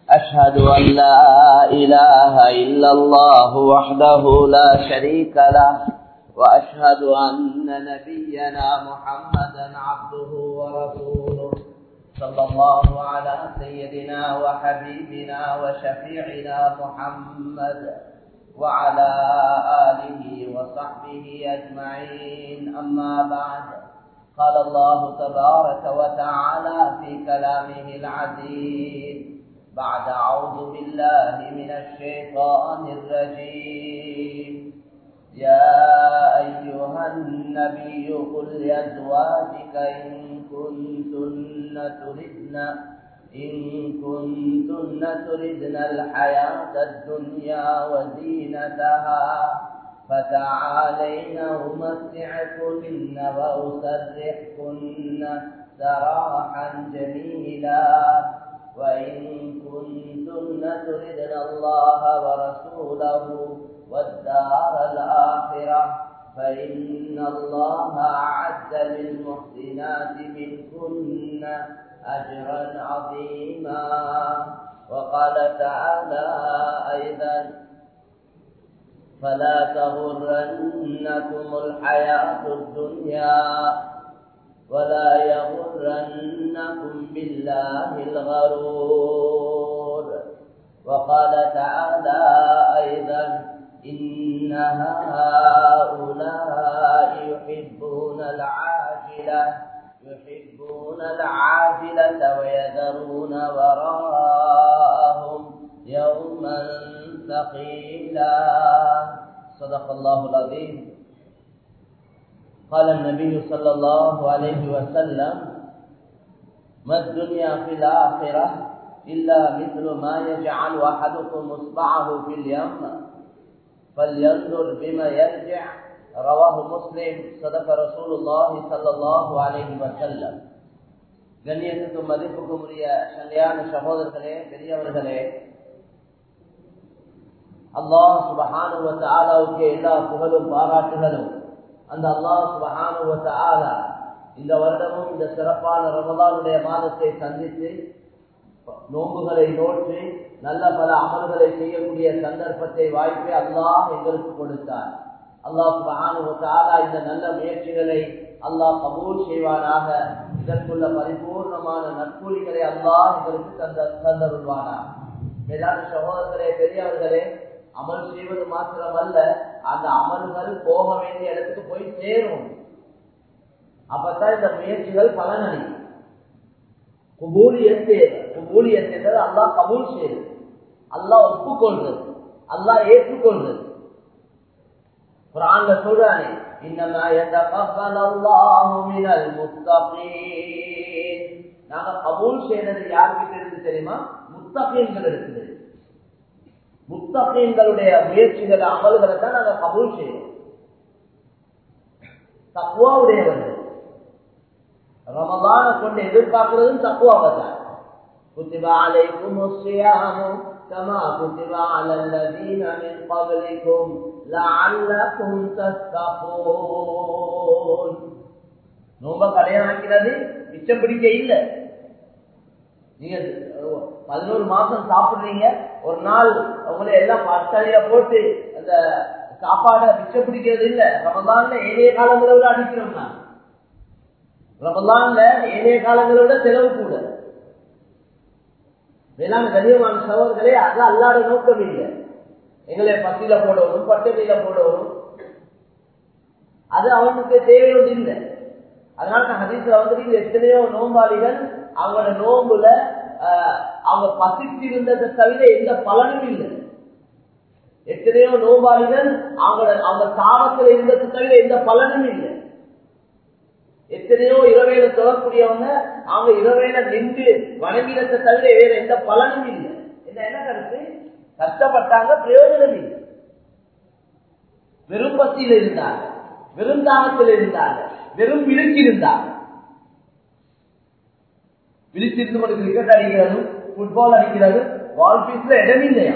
أشهد أن لا إله إلا الله وحده لا شريك له وأشهد أن نبينا محمدا عبده ورسوله صلى الله على سيدنا وحبيبنا وشفيعنا محمد وعلى آله وصحبه أجمعين أما بعد قال الله تبارك وتعالى في كلامه العزيز بعد أعوذ بالله من الشيطان الرجيم يا أيها النبي قل لأزواجك إن كنتن تردن إن كنتن تردن الحياة الدنيا وزينتها فتعالين أمتعكن وأسرحكن سراحا جميلا وإن كنتن تردن الله ورسوله والدار الآخرة فإن الله أعد للمحسنات منكن أجرا عظيما وقال تعالى أيضا فلا تغرنكم الحياة الدنيا ولا يغرنكم بالله الغرور وقال تعالى أيضا إن هؤلاء يحبون العاجلة يحبون العاجلة ويذرون وراءهم يوما ثقيلا صدق الله العظيم قال النبي صلى الله عليه وسلم ما الدنيا في الآخرة إلا مثل ما يجعل أحدكم إصبعه في اليم فلينظر بما يرجع رواه مسلم صدق رسول الله صلى الله عليه وسلم கண்ணியத்துக்கும் மதிப்புக்கும் உரிய சண்டையான சகோதரர்களே பெரியவர்களே அல்லாஹ் சுபஹானுவத்த ஆலாவுக்கு எல்லா புகழும் பாராட்டுகளும் அந்த அல்லாஹ் சுபஹானுவத்த ஆலா இந்த வருடமும் இந்த சிறப்பான ரமதானுடைய மாதத்தை சந்தித்து நோம்புகளை நோற்றி நல்ல பல அமல்களை செய்யக்கூடிய சந்தர்ப்பத்தை வாய்ப்பை அல்லாஹ் எங்களுக்கு கொடுத்தார் அல்லாஹ் சுபஹானுவத்த ஆலா இந்த நல்ல முயற்சிகளை அல்லாஹ் கபூல் செய்வானாக இதற்குள்ள பரிபூர்ணமான நற்கூலிகளை அல்லாஹ் எங்களுக்கு தந்த தந்தருள்வானாக மேலான சகோதரர்களே பெரியவர்களே அமல் செய்வது மாத்திரமல்ல அந்த அமல்கள் போக வேண்டிய இடத்துக்கு போய் சேரும் அப்பதான் இந்த முயற்சிகள் பலனடையும் குபூலியத் தேவை குபூலியத் என்றது அல்லாஹ் கபூல் செய்யுது அல்லாஹ் ஒப்புக்கொள்றது அல்லாஹ் ஏற்றுக்கொள்றது குரான்ல சொல்றானே இன்னமா يتقبل الله من المتقين நாங்க கபூல் செய்யறது யார்கிட்ட இருந்து தெரியுமா முத்தகீன்கள் இருக்குது முத்தகீன்களுடைய முயற்சிகள் அமல்களை தான் நாங்க கபூல் செய்யறோம் தக்குவாவுடையவர்கள் ரமதான கொண்டு எதிர்பார்க்கிறதும் தக்குவாவை தான் كتب عليكم الصيام كما كتب على الذين من قبلكم لعلكم تتقون நோம்ப கல்யாணம் ஆக்கிறது மிச்சம் பிடிக்க இல்லை நீங்க பதினோரு மாசம் சாப்பிடுறீங்க ஒரு நாள் உங்களை எல்லாம் பத்தலையில போட்டு அந்த சாப்பாடை மிச்சம் பிடிக்கிறது இல்ல ரமதான்ல ஏழைய காலங்களை விட அடிக்கிறோம் நான் ரமதான்ல ஏழைய காலங்களை விட செலவு கூட வேளாண் கனியமான சகோதரர்களே அது அல்லாட நோக்கம் இல்லை எங்களை பத்தியில போடணும் பட்டத்தையில போடணும் அது அவனுக்கு தேவையோடு இல்லை அதனால நான் ஹதீஸ்ல வந்து எத்தனையோ நோம்பாளிகள் அவங்களோட நோம்புல அவங்க பசித்திருந்ததை தவிர எந்த பலனும் இல்லை எத்தனையோ நோம்பாளிகள் அவங்க அவங்க தாமத்தில் இருந்ததை தவிர எந்த பலனும் இல்லை எத்தனையோ இரவேல தொழக்கூடியவங்க அவங்க இரவேல நின்று வணங்கினத்தை தவிர வேற எந்த பலனும் இல்லை என்ன என்ன கருத்து கஷ்டப்பட்டாங்க பிரயோஜனம் இல்லை வெறும் பசியில் இருந்தாங்க வெறும் தாகத்தில் இருந்தாங்க வெறும் விழிச்சிருந்தாங்க விழிச்சிருந்து கொண்டு கிரிக்கெட் அடிக்கிறதும் ஃபுட்பால் அடிக்கிறதும் வால் பீஸ்ல இடமில்லையா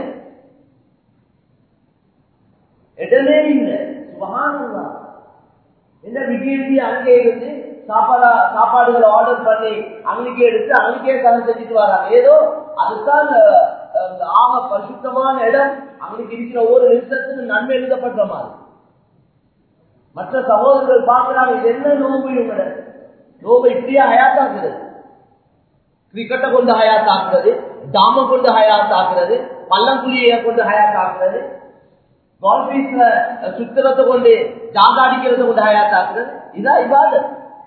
இடமே இல்லை சுபகானந்தா என்ன விடிய அங்கே இருந்து சாப்பாடா சாப்பாடுகளை ஆர்டர் பண்ணி அன்னைக்கே எடுத்து அன்னைக்கே கடன் செஞ்சுட்டு வராங்க ஏதோ அதுதான் ஆக பரிசுத்தமான இடம் அவனுக்கு இருக்கிற ஒவ்வொரு நிமிஷத்துக்கு நன்மை எழுதப்பட்ட மாதிரி மற்ற சகோதரர்கள் பார்க்கிறாங்க இது என்ன நோம்பு இவங்க நோம்பு இப்படியா ஹயாத்தாக்குறது கிரிக்கெட்டை கொண்டு ஹயாத்தாக்குறது தாம கொண்டு ஹயாத்தாக்குறது பள்ளங்குழியை கொண்டு ஹயாத்தாக்குறது கால்பீஸ்ல சுத்திரத்தை கொண்டு ஜாங்கா அடிக்கிறத கொண்டு ஹயாத்தாக்குறது இதான் இவாதத்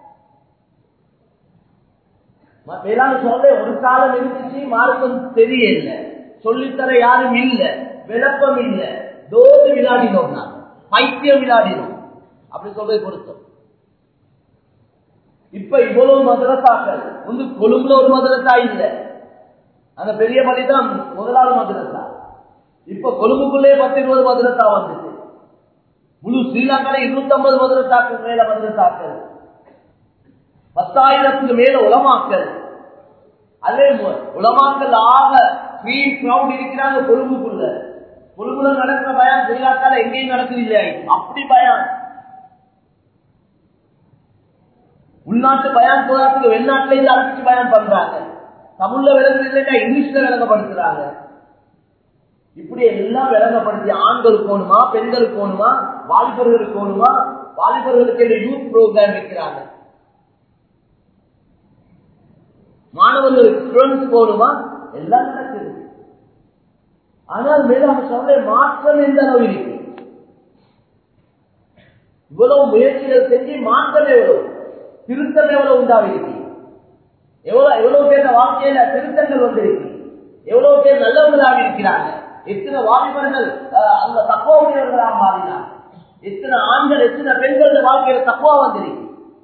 வேளாண் சொல்ல ஒரு காலம் இருந்துச்சு மார்க்கம் தெரியல சொல்லித்தர யாரும் இல்ல விளப்பம் இல்ல தோது விளையாடினோம் நான் பைத்தியம் விளையாடினோம் அப்படி சொல்றது கொடுத்தோம் இப்ப இவ்வளவு மதரசாக்கள் வந்து கொழும்புல ஒரு மதரசா இல்ல அந்த பெரிய மதி தான் முதலாவது மதரசா இப்ப கொழும்புக்குள்ளே பத்து இருபது மதரசா வந்துச்சு முழு ஸ்ரீலங்கால இருநூத்தி ஐம்பது மதரசாக்கு மேல மதரசாக்கள் பத்தாயிரத்துக்கு மேல உலமாக்கல் அதே உலமாக்கல் ஆக ஃப்ரீ கிரௌண்ட் இருக்கிறாங்க கொழும்புக்குள்ள கொழும்புல நடக்கிற பயம் ஸ்ரீலங்கால எங்கேயும் நடக்குது இல்லை அப்படி பயம் உள்நாட்டு பயான் போதாத்துக்கு வெளிநாட்டுல இருந்து அழைச்சிட்டு பயன் பண்றாங்க தமிழ்ல விளங்குறது இல்லைன்னா இங்கிலீஷ்ல விளங்கப்படுத்துறாங்க இப்படி எல்லாம் விளங்கப்படுத்தி ஆண்கள் போகணுமா பெண்கள் போகணுமா வாலிபர்களுக்கு போகணுமா வாலிபர்களுக்கு யூத் ப்ரோக்ராம் வைக்கிறாங்க மாணவர்களுக்கு ஸ்டூடெண்ட்ஸ் போகணுமா எல்லாம் நடக்குது ஆனால் மேலும் சொல்ல மாற்றம் எந்த அளவு இருக்கு இவ்வளவு முயற்சிகள் செஞ்சு மாற்றம் எவ்வளவு திருத்தம் எவ்வளவு உண்டாவிருக்கு எவ்வளவு எவ்வளவு பேர் வாழ்க்கையில திருத்தங்கள் வந்திருக்கு எவ்வளவு பேர் நல்லவர்களாக இருக்கிறாங்க எத்தனை வாலிபர்கள் அந்த தக்குவடையவர்களாக மாறினார் எத்தனை ஆண்கள் எத்தனை பெண்கள் வாழ்க்கையில தக்குவா வந்திருக்கு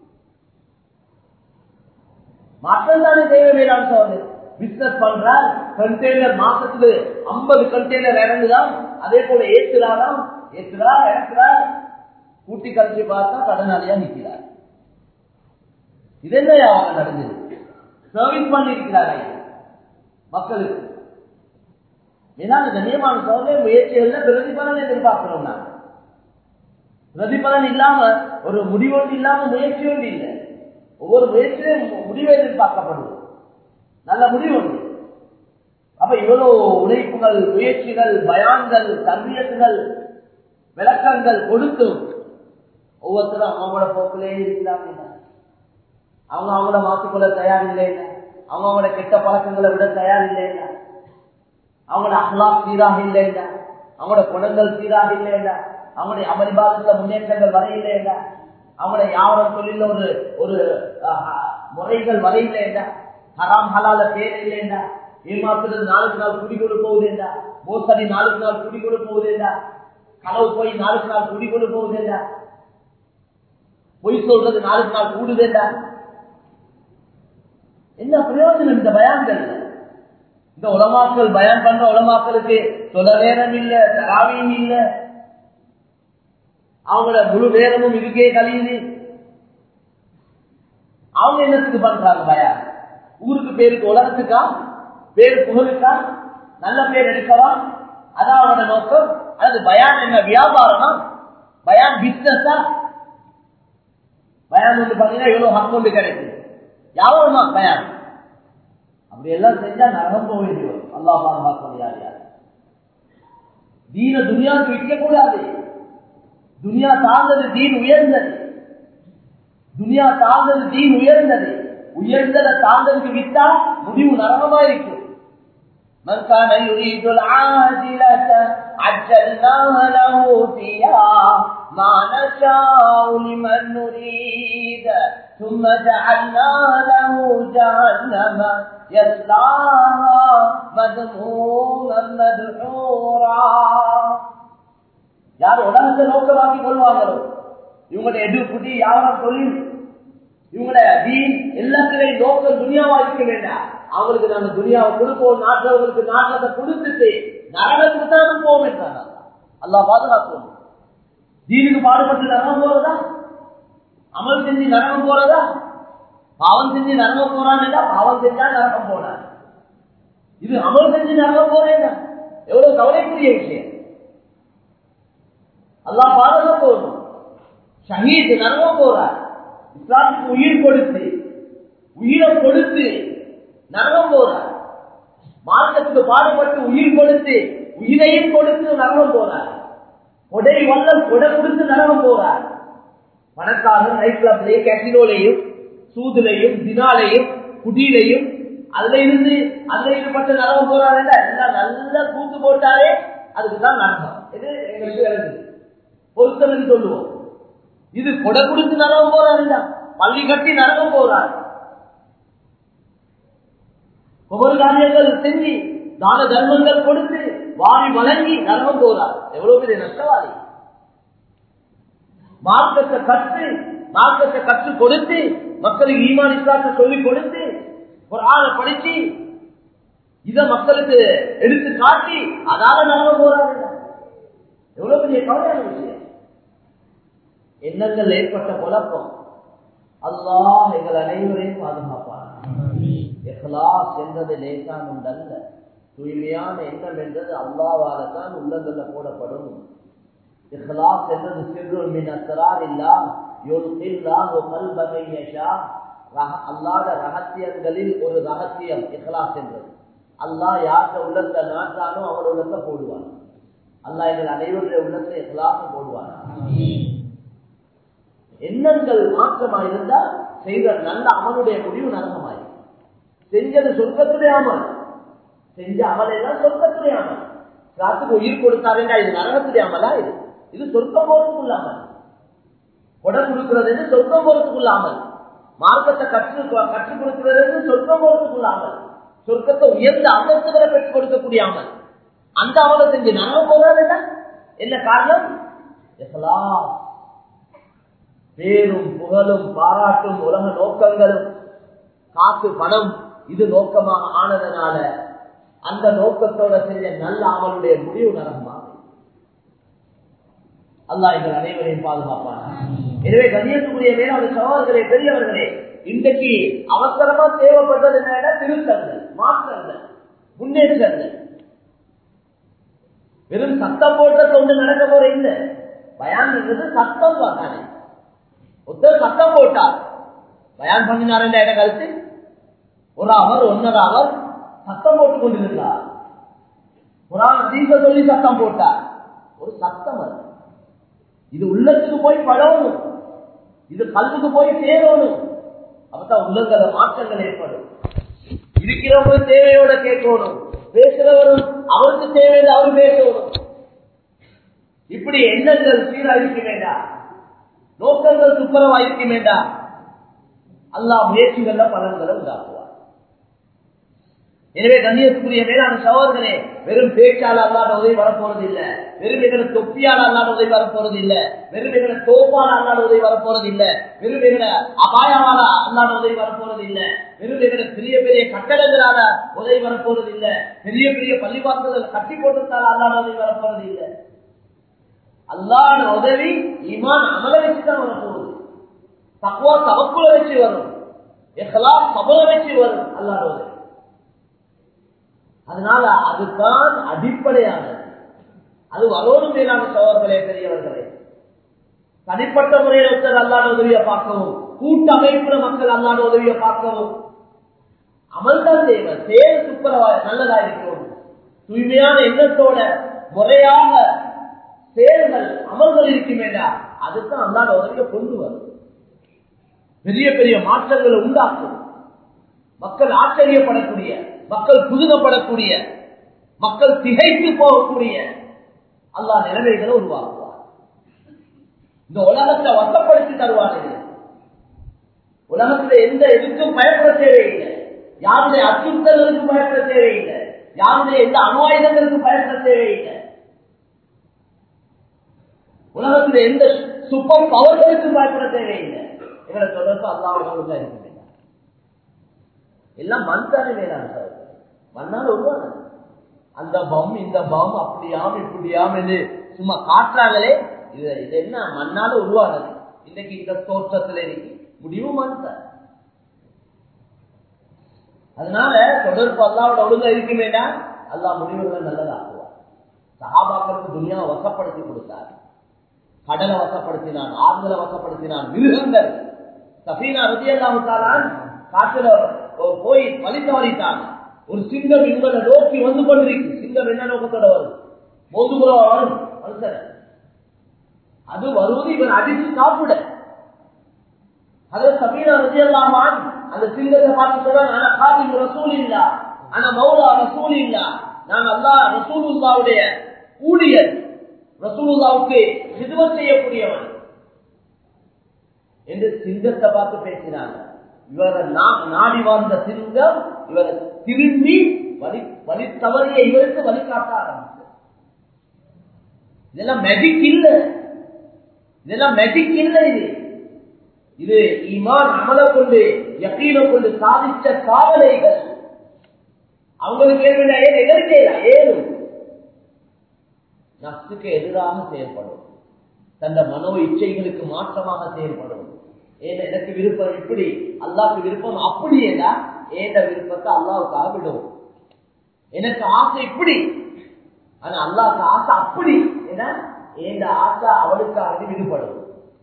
மாற்றம் தானே தேவை வேளாண் சோதனை பிசினஸ் பண்றார் கண்டெய்னர் மாசத்துக்கு ஐம்பது கண்டெய்னர் இறங்குதான் அதே போல ஏற்றுறாராம் ஏற்றுறார் இறக்குறார் கூட்டி கழிச்சு பார்த்தா கடனாளியா நிற்கிறார் இது என்ன அவங்க நடந்தது சர்வீஸ் பண்ணி இருக்கிறார் மக்களுக்கு ஏன்னா கண்ணியமான சோதனை முயற்சிகள்ல பிரதிபலன் எதிர்பார்க்கிறோம் நான் பிரதிபலன் இல்லாம ஒரு முடிவொன்று இல்லாம முயற்சி ஒன்று இல்லை ஒவ்வொரு முயற்சியும் முடிவு எதிர்பார்க்கப்படுது நல்ல முடிவு உண்டு அப்ப இவ்வளவு உழைப்புகள் முயற்சிகள் பயான்கள் தன்மையத்துகள் விளக்கங்கள் கொடுத்தும் ஒவ்வொருத்தரும் அவங்களோட போக்கிலே இருக்கிறாங்க அவங்க அவங்கள மாற்றிக்கொள்ள தயார் இல்லைங்க அவங்க அவங்களோட கெட்ட பழக்கங்களை விட தயார் இல்லைங்க அவங்களோட அஹ்லாக் சீராக இல்லைங்க அவங்களோட குணங்கள் சீராக இல்லைங்க அவங்களுடைய அமளிபாதத்துல முன்னேற்றங்கள் வர இல்லைங்க அவங்களோட யாவரம் தொழில ஒரு ஒரு முறைகள் வர இல்லைங்க ஹராம் ஹலால பேர் இல்லைங்க ஏமாத்துறது நாளுக்கு நாள் குடிகொடு போகுதுண்டா மோசடி நாளுக்கு நாள் குடிகொடு போகுதுண்டா களவு போய் நாளுக்கு நாள் குடிகொடு போகுதுண்டா பொய் சொல்றது நாளுக்கு நாள் கூடுதுண்டா என்ன பிரயோஜனம் இந்த பயான்கள் இந்த உலமாக்கள் பயான் பண்ற உலமாக்களுக்கு சொல்ல நேரம் இல்ல தராவியும் இல்ல அவங்களோட முழு நேரமும் இதுக்கே கழியுது அவங்க என்னத்துக்கு பண்றாங்க பயான் ஊருக்கு பேருக்கு உலகத்துக்கா பேர் புகழுக்கா நல்ல பேர் எடுக்கவா அதான் அவனோட நோக்கம் அல்லது பயான் என்ன வியாபாரமா பயான் பிசினஸா பயான் வந்து பாத்தீங்கன்னா எவ்வளவு ஹக் கொண்டு கிடைக்கும் யாவரமா பயான் அப்படி எல்லாம் செஞ்சா நரகம் போக வேண்டியது அல்லா பாதுகாக்க முடியாது தீன துனியாவுக்கு விற்க கூடாது துனியா தாழ்ந்தது தீன் உயர்ந்தது துனியா தாழ்ந்தது தீன் உயர்ந்தது உயர்ந்ததை தாழ்ந்ததுக்கு விட்டா முடிவு நரகமா இருக்கும் من كان يريد العاجلة عجلنا له فيها ما نشاء لمن نريد ثم جعلنا له جهنم يصلاها مذموما مدحورا யார் உலகத்தை நோக்கமாக்கி கொள்வாங்களோ இவங்களுடைய எது புதி யாரும் தொழில் இவங்களுடைய தீன் எல்லாத்திலையும் நோக்கம் துணியாவா இருக்க வேண்டாம் அவங்களுக்கு நாங்க துணியாவை கொடுப்போம் நாட்டவர்களுக்கு நாட்டத்தை கொடுத்துட்டு நரகத்துக்கு தான் போவோம் என்றாங்க அல்லா பாதுகாப்போம் தீனுக்கு பாடுபட்டு நரகம் போறதா அமல் செஞ்சு நரகம் போறதா பாவம் செஞ்சு நரகம் போறான் பாவம் செஞ்சா நரகம் போனான் இது அமல் செஞ்சு நரகம் போறேன் எவ்வளவு கவலைக்குரிய விஷயம் அல்லா பாதுகாப்போம் ஷஹீத் நரகம் போறார் இஸ்லாத்துக்கு உயிர் கொடுத்து உயிரை கொடுத்து நரகம் போறார் மார்க்கத்துக்கு பாடுபட்டு உயிர் கொடுத்து உயிரையும் கொடுத்து நரகம் போறார் கொடை வல்லம் கொடை கொடுத்து நரகம் போறார் பணக்காரன் நைட் கிளப்லயும் கேசினோலையும் சூதுலையும் தினாலையும் குடியிலையும் அதுல இருந்து அதுல ஈடுபட்டு நரகம் போறாரு எல்லாம் நல்ல கூத்து போட்டாரே அதுக்குதான் நரகம் இது எங்களுக்கு விளங்குது பொருத்தம் சொல்லுவோம் இது கொடை கொடுத்து நரகம் போறாரு பள்ளி கட்டி நரகம் போறாரு ஒவ்வொரு காரியங்கள் செஞ்சு தான தர்மங்கள் கொடுத்து வாரி வழங்கி நரகம் போறார் எவ்வளவு பெரிய நஷ்டவாதி மார்க்கத்தை கற்று மார்க்கத்தை கற்றுக் கொடுத்து மக்களுக்கு ஈமான் இஸ்லாத்தை சொல்லிக் கொடுத்து ஒரு ஆளை படிச்சு இத மக்களுக்கு எடுத்து காட்டி அதால நரகம் போறாரு எவ்வளவு பெரிய கவலையான விஷயம் எண்ணங்கள் ஏற்பட்ட குழப்பம் அல்லாஹ் எங்கள் அனைவரையும் பாதுகாப்பார் இஹ்லாஸ் என்றது லேசான் உண்டல்ல தூய்மையான எண்ணம் என்றது அல்லாவால தான் உள்ளங்கள்ல போடப்படும் இஹ்லாஸ் என்றது சிறுல் மின் அசரார் இல்லா யுல்கில்லாஹு கல்பமை யஷா அல்லாத ரகசியங்களில் ஒரு ரகசியம் இஹ்லாஸ் என்றது அல்லாஹ் யார்கிட்ட உள்ளத்தை நாட்டானோ அவர் உள்ளத்தை போடுவார் அல்லாஹ் எங்கள் அனைவருடைய உள்ளத்தை இஹ்லாஸ் போடுவார் எண்ணங்கள் மாற்றமா இருந்தா செய்த நல்ல அமலுடைய முடிவு நரகமாய் செஞ்சது சொர்க்கத்துடைய அமல் செஞ்ச அமல் எல்லாம் சொர்க்கத்துடைய அமல் ராத்துக்கு உயிர் கொடுத்தாருங்க இது நரகத்துடைய அமலா இது இது சொர்க்கம் போறதுக்குள்ள அமல் கொடை கொடுக்கிறது சொர்க்கம் போறதுக்குள்ள அமல் மார்க்கத்தை கற்று கற்றுக் கொடுக்கிறது சொர்க்கம் போறதுக்குள்ள அமல் சொர்க்கத்தை உயர்ந்த அந்தஸ்துகளை பெற்றுக் கொடுக்கக்கூடிய அமல் அந்த அமலை செஞ்சு நரகம் போறாரு என்ன காரணம் பேரும் புகழும் பாராட்டும் உலக நோக்கங்களும் காசு பணம் இது நோக்கமாக ஆனதுனால அந்த நோக்கத்தோட செஞ்ச நல்ல அவனுடைய முடிவு நரகமாக அல்லாஹ் எங்கள் அனைவரையும் பாதுகாப்பான எனவே கண்ணியத்துக்குரிய மேலான சவால்களே பெரியவர்களே இன்றைக்கு அவசரமா தேவைப்பட்டது என்ன திருத்தங்கள் மாற்றங்கள் முன்னேற்றங்கள் வெறும் சத்தம் போட்டது ஒன்று நடக்க போற இல்லை பயான் என்றது சத்தம் தானே ஒருத்தர் சத்தம் போட்டார் பயான் பண்ணினார் என்ற இடம் கருத்து ஒரு அவர் ஒன்னரை அவர் சத்தம் போட்டுக் கொண்டிருந்தார் குரான் தீப சொல்லி சத்தம் போட்டார் ஒரு சத்தம் அது இது உள்ளத்துக்கு போய் படணும் இது கல்லுக்கு போய் சேரணும் அப்பதான் உள்ளங்கள மாற்றங்கள் ஏற்படும் இருக்கிறவங்க தேவையோட கேட்கணும் பேசுறவரும் அவருக்கு தேவையில்லை அவரு பேசணும் இப்படி எண்ணங்கள் சீரா இருக்க வேண்டாம் நோக்கங்கள் துப்புரவா இருக்க வேண்டாம் அல்லா முயற்சிகள்ல பலன்களை உண்டாக்குவார் எனவே கண்ணியத்துக்குரிய மேலான சகோதரனே வெறும் பேச்சால அல்லாத உதவி வரப்போறது இல்ல வெறும் எங்களை தொப்பியால் அல்லாத உதவி வரப்போறது இல்ல வெறும் எங்களை தோப்பால அல்லாத உதவி வரப்போறது இல்ல வெறும் எங்களை அபாயமால அல்லாத உதவி வரப்போறது இல்ல வெறும் எங்களை பெரிய பெரிய கட்டடங்களால உதவி வரப்போறது இல்ல பெரிய பெரிய பள்ளிவாசல்கள் கட்டி போட்டதால அல்லாத உதவி வரப்போறது இல்ல அல்லாத உதவி ஈமான் அமல வச்சுதான் வரப்போகுது தக்குவா தவக்குல வச்சு வரும் எல்லாம் சபல வச்சு வரும் அல்லாத உதவி அதனால அதுதான் அடிப்படையானது அது வரோடு மேலான சோழர்களே பெரியவர்களே தனிப்பட்ட முறையில் ஒருத்தர் அல்லாத உதவியை பார்க்கவும் கூட்டமைப்புல மக்கள் அல்லாத உதவியை பார்க்கவும் அமல்தான் தேவை சேர் துப்புரவா நல்லதா இருக்கணும் தூய்மையான எண்ணத்தோட முறையாக செயல்கள் அமல்கள் இருக்குமேடா அதுதான் அல்லாத உதவியை கொண்டு வரும் பெரிய பெரிய மாற்றங்களை உண்டாக்கும் மக்கள் ஆச்சரியப்படக்கூடிய மக்கள் புதுகப்படக்கூடிய மக்கள் திகைத்து போகக்கூடிய அல்லா நிலைமைகளை உருவாக்குவார் இந்த உலகத்தை வசப்படுத்தி தருவார்கள் உலகத்துல எந்த எதுக்கும் பயப்பட தேவையில்லை யாருடைய அச்சுறுத்தல்களுக்கும் பயப்பட தேவையில்லை யாருடைய எந்த அணு ஆயுதங்களுக்கும் பயப்பட தேவையில்லை உலகத்துல எந்த சூப்பர் பவர்களுக்கும் பயப்பட தேவையில்லை எங்களை தொடர்பு அல்லாவோட இருக்க எல்லாம் மண் தானே மேலான மண்ணால் உருவானது அந்த பம் இந்த பம் அப்படியாம் இப்படியாம் என்று சும்மா காட்டுறாங்களே இது இது என்ன மண்ணால உருவானது இன்னைக்கு இந்த தோற்றத்துல இருக்கு முடிவு மண் தான் அதனால தொடர்பு அல்லாவோட ஒழுங்கா இருக்குமேடா அல்லா முடிவுகளை நல்லதாக்குவார் சகாபாக்களுக்கு துணியா வசப்படுத்தி கொடுத்தார் கடலை வசப்படுத்தினான் ஆறுதலை வசப்படுத்தினான் மிருகங்கள் சபீனா ரதி அல்லாவுத்தாலான் காட்டுல போய் வழி தவறிட்டாங்க ஒரு சிங்கம் இவங்களை நோக்கி வந்து கொண்டிருக்கு சிங்கம் என்ன நோக்கத்தோட வரும் மோதுகுலா வரும் மனுஷன் அது வருவது இவன் அடித்து சாப்பிட அதில் சபீனா ரஜியல்லாமான் அந்த சிங்கத்தை பார்த்து சொல்றாங்க ஆனா காதிம் ரசூல் இல்லா ஆனா மௌலா ரசூல் இல்லா நான் அல்லா ரசூலுல்லாவுடைய ஊழியர் ரசூலுல்லாவுக்கு சிதுவம் செய்யக்கூடியவன் என்று சிங்கத்தை பார்த்து பேசினாங்க இவரை நாடி வாழ்ந்த சிங்கம் இவரை திரும்பி வழி வழி தவறிய இவருக்கு வழிகாட்ட ஆரம்பிச்சு இதெல்லாம் மெஜிக் இல்ல இதெல்லாம் மெஜிக் இல்ல இது இது ஈமான் அமல கொண்டு யக்கீன கொண்டு சாதிச்ச காவலைகள் அவங்களுக்கு ஏன் எதற்கு ஏதும் நப்சுக்கு எதிராக செயல்படும் தந்த மனோ இச்சைகளுக்கு மாற்றமாக செயல்படும் ஏன் எனக்கு விருப்பம் இப்படி அல்லாவுக்கு விருப்பம் அப்படி ஏதா ஏந்த விருப்பத்தை அல்லாவுக்காக விடும் எனக்கு ஆசை இப்படி ஆனா அல்லாவுக்கு ஆசை அப்படி ஏன்னா ஏந்த ஆசை அவளுக்காக விடுபடும்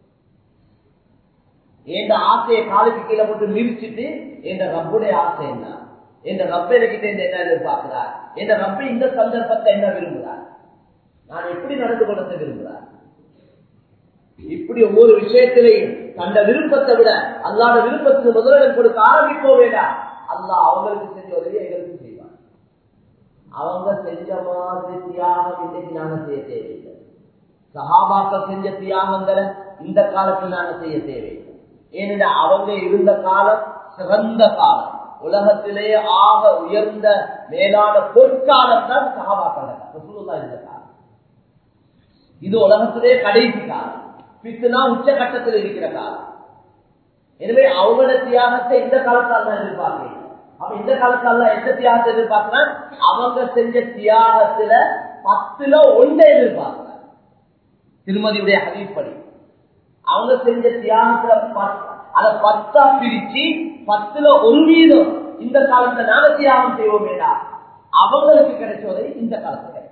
எந்த ஆசையை காலுக்கு கீழே போட்டு மிதிச்சுட்டு எந்த ரப்புடைய ஆசை என்ன எந்த ரப்பை கிட்ட என்ன எதிர்பார்க்கிறார் எந்த ரப்பை இந்த சந்தர்ப்பத்தை என்ன விரும்புகிறார் நான் எப்படி நடந்து கொள்ள விரும்புகிறார் இப்படி ஒவ்வொரு விஷயத்திலையும் தந்த விருப்பத்தை விட அல்லாத விருப்பத்துக்கு முதலிடம் கொடுக்க ஆரம்பிக்கோ வேண்டாம் அல்லா அவங்களுக்கு செஞ்ச உதவி எங்களுக்கு செய்வார் அவங்க செஞ்ச மாதிரி தியாகம் இன்னைக்கு நாங்க செய்ய தேவையில்லை சகாபாக்கள் செஞ்ச தியாகங்களை இந்த காலத்தில் நாங்க செய்ய தேவையில்லை ஏனென்றா அவங்க இருந்த காலம் சிறந்த காலம் உலகத்திலேயே ஆக உயர்ந்த மேலான பொற்காலம் தான் சகாபாக்கள் இருந்த காலம் இது உலகத்திலே கடைசி காலம் பித்துனா உச்சகட்டத்தில் இருக்கிற காலம் எனவே அவங்களோட தியாகத்தை இந்த காலத்தால் தான் எதிர்பார்க்கிறேன் அப்ப இந்த காலத்தால எந்த தியாகத்தை எதிர்பார்க்கிறேன் அவங்க செஞ்ச தியாகத்துல பத்துல ஒன்றை எதிர்பார்க்கிறார் திருமதியுடைய ஹதீப்படி அவங்க செஞ்ச தியாகத்துல அதை பத்தா பிரிச்சு பத்துல ஒரு வீதம் இந்த காலத்துல நாங்க தியாகம் செய்வோம் வேண்டாம் அவங்களுக்கு கிடைச்சதை இந்த காலத்துல கிடைக்கும்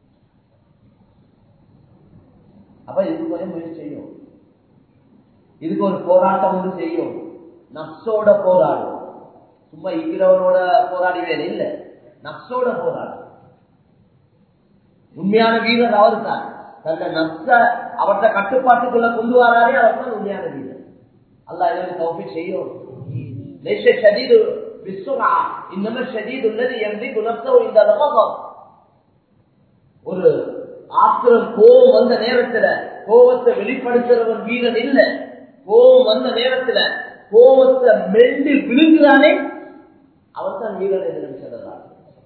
அப்ப இதுக்கு ஒரு முயற்சி செய்யும் இதுக்கு ஒரு போராட்டம் ஒன்று செய்யும் நப்சோட போராடும் சும்மா இருக்கிறவனோட போராடி வேலை இல்ல நப்சோட போராடும் உண்மையான வீரர் அவர் தான் தன்னை நப்ச அவர்த கட்டுப்பாட்டுக்குள்ள கொண்டு வராரே அவர் தான் உண்மையான வீரர் அல்லா இதற்கு தௌஃபி செய்யும் ليس الشديد بالسرعة إنما الشديد الذي يملك نفسه عند الغضب ஒரு ஆத்திரம் கோவம் வந்த நேரத்துல கோவத்தை வெளிப்படுத்துறவன் வீரன் இல்ல கோவம் வந்த நேரத்துல கோவத்தை மெண்டு விழுங்குறானே அவன் தான் வீரன் என்று சொல்லலாம்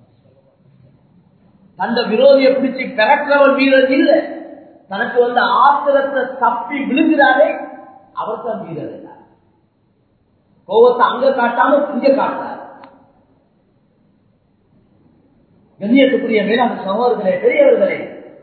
தந்த விரோதியை பிடிச்சு பிறக்கிறவன் வீரன் இல்ல தனக்கு வந்த ஆத்திரத்தை தப்பி விழுங்குறானே அவர் தான் வீரர் இல்ல கோவத்தை அங்க காட்டாம இங்க காட்டார் கண்ணியத்துக்குரிய மேலான சகோதரர்களே பெரியவர்களே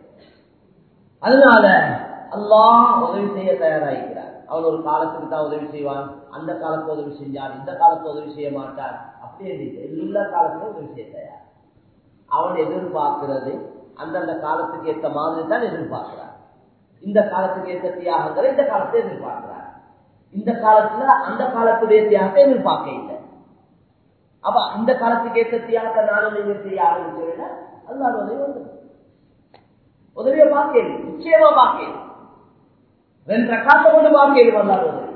அதனால அல்லாஹ் உதவி செய்ய தயாராகிறார் அவன் ஒரு காலத்துக்கு தான் உதவி செய்வான் அந்த காலத்து உதவி செஞ்சான் இந்த காலத்து உதவி செய்ய மாட்டான் அப்படியே எல்லா காலத்திலும் உதவி செய்ய தயார் அவன் எதிர்பார்க்கிறது அந்தந்த காலத்துக்கு ஏற்ற மாதிரி தான் எதிர்பார்க்கிறார் இந்த காலத்துக்கு ஏற்ற தியாகங்களை இந்த காலத்தை எதிர்பார்க்கிறார் இந்த காலத்துல அந்த காலத்துடைய தியாகத்தை எதிர்பார்க்க இல்லை அப்ப இந்த காலத்துக்கு ஏற்ற தியாகத்தை நானும் நீங்க செய்ய ஆரம்பிச்சு அல்லாத உதவி வந்து உதவியை பார்க்கணும் நிச்சயமா பார்க்கணும் ரெண்டு ரக்காத்த கொண்டு பார்க்கணும் அல்லாத உதவி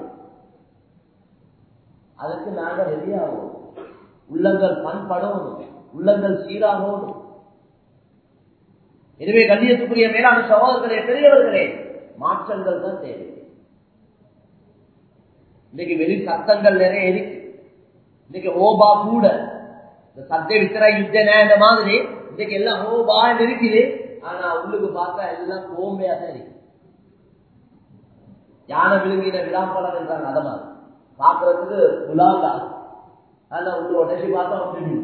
அதுக்கு நாங்க ரெடியாகும் உள்ளங்கள் பண்படணும் உள்ளங்கள் சீராகணும் எனவே கண்ணியத்துக்குரிய மேலான சகோதரர்களே பெரியவர்களே மாற்றங்கள் தான் தேவை இன்னைக்கு வெளி சத்தங்கள் நிறைய இருக்கு இன்னைக்கு ஓபா கூட இந்த சத்த இருக்கிற யுத்த இந்த மாதிரி இன்னைக்கு எல்லாம் ஓபா இருக்குது ஆனா உள்ளுக்கு பார்த்தா எல்லாம் கோம்பையா தான் இருக்கு யானை விழுங்கின விழாப்பழம் என்றாங்க அத மாதிரி பாக்குறதுக்கு விழாங்க ஆனா உள்ள உடச்சி பார்த்தா அப்படி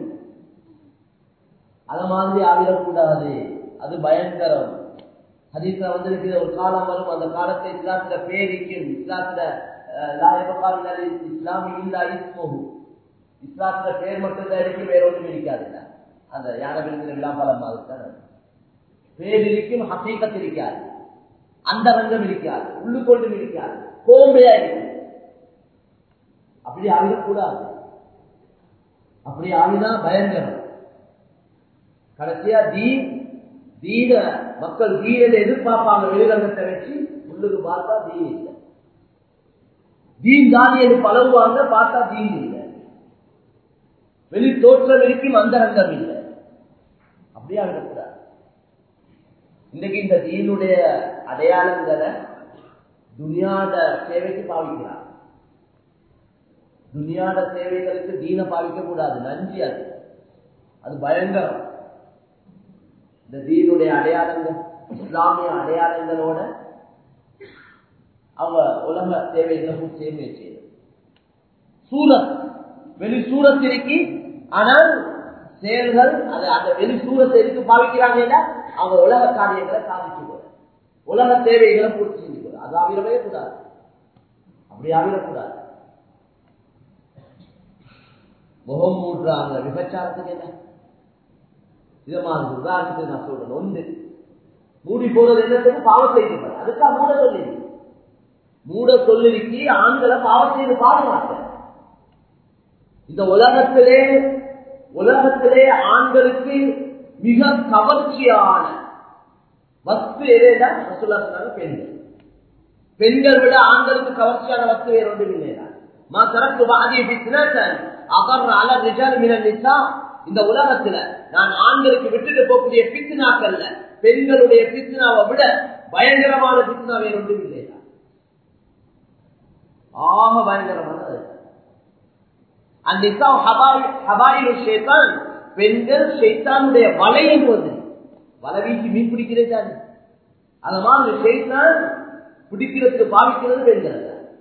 அத மாதிரி ஆகிடக்கூடாது அது பயங்கரம் ஹதீஸ்ல வந்திருக்கிற ஒரு காலம் வரும் அந்த காலத்தை இஸ்லாத்துல பேரிக்கும் இஸ்லாத்துல இஸ்லாமி இல்லா இஸ்மோகு இஸ்லாத்துல பேர் மட்டும்தான் இருக்கு வேற ஒன்றும் இருக்காது அந்த யானை விழுங்கின விழாப்பழம் மாதிரி தான் பேர் இருக்கும் ஹசீகத் இருக்காது அந்த ரங்கம் இருக்காது உள்ளுக்கொண்டும் இருக்காது கோம்பையா இருக்கு அப்படி ஆகிடக்கூடாது அப்படி ஆகினா பயங்கரம் கடைசியா தீன் தீன மக்கள் தீனை எதிர்பார்ப்பாங்க வெளிரங்கத்தை வச்சு உள்ளுக்கு பார்த்தா தீன் இல்லை தீன் தானி என்று பழகுவாங்க பார்த்தா தீன் இல்லை வெளி தோற்றம் இருக்கும் அந்தரங்கம் இல்லை அப்படியே இருக்கக்கூடாது இன்னைக்கு இந்த தீனுடைய அடையாளங்களை துனியாட சேவைக்கு பாவிக்கிறார் துனியாட சேவைகளுக்கு தீன பாவிக்க கூடாது நன்றி அது அது பயங்கரம் இந்த தீனுடைய அடையாளங்கள் இஸ்லாமிய அடையாளங்களோட அவங்க உலக தேவைகளும் சேவை செய்யும் சூரத் வெளி சூரத் இருக்கி ஆனால் செயல்கள் அது அந்த வெளி சூரத்தை எதுக்கு பாவிக்கிறாங்க அவங்க உலக காரியங்களை சாதிச்சு போற உலக தேவைகளை பூர்த்தி செஞ்சு போற அது ஆவிடவே கூடாது அப்படி ஆவிடக்கூடாது முகம் மூடுறாங்க விபச்சாரத்துக்கு என்ன இதை மாதிரி உதாரணத்துக்கு நான் சொல்றேன் ஒன்று மூடி போறது என்னத்துக்கு பாவம் செய்து அதுக்காக மூட சொல்லி மூட சொல்லிருக்கி ஆண்களை பாவம் செய்து பாட மாட்டேன் இந்த உலகத்திலே உலகத்திலே ஆண்களுக்கு மிக கவர்ச்சியான வஸ்து எதேதான் சொன்னாங்க பெண்கள் பெண்கள் விட ஆண்களுக்கு கவர்ச்சியான வஸ்து வேறு ஒன்றும் இல்லையா மா தரக்கு வாதிய பிசினன் அகர் அல ரிஜால் மின நிசா இந்த உலகத்துல நான் ஆண்களுக்கு விட்டுட்டு போகக்கூடிய பித்னாக்கள்ல பெண்களுடைய பித்னாவை விட பயங்கரமான பித்னா வேறு ஒன்றும் இல்லையா ஆக பயங்கரமானது அந்நிசா ஹபாயிரு ஷேத்தான் பெண்கள் ஷைத்தானுடைய வலை என்பது வலை வீசி மீன் பிடிக்கிறது தானே அந்த மாதிரி ஷைத்தான் பிடிக்கிறதுக்கு பாவிக்கிறது பெண்கள்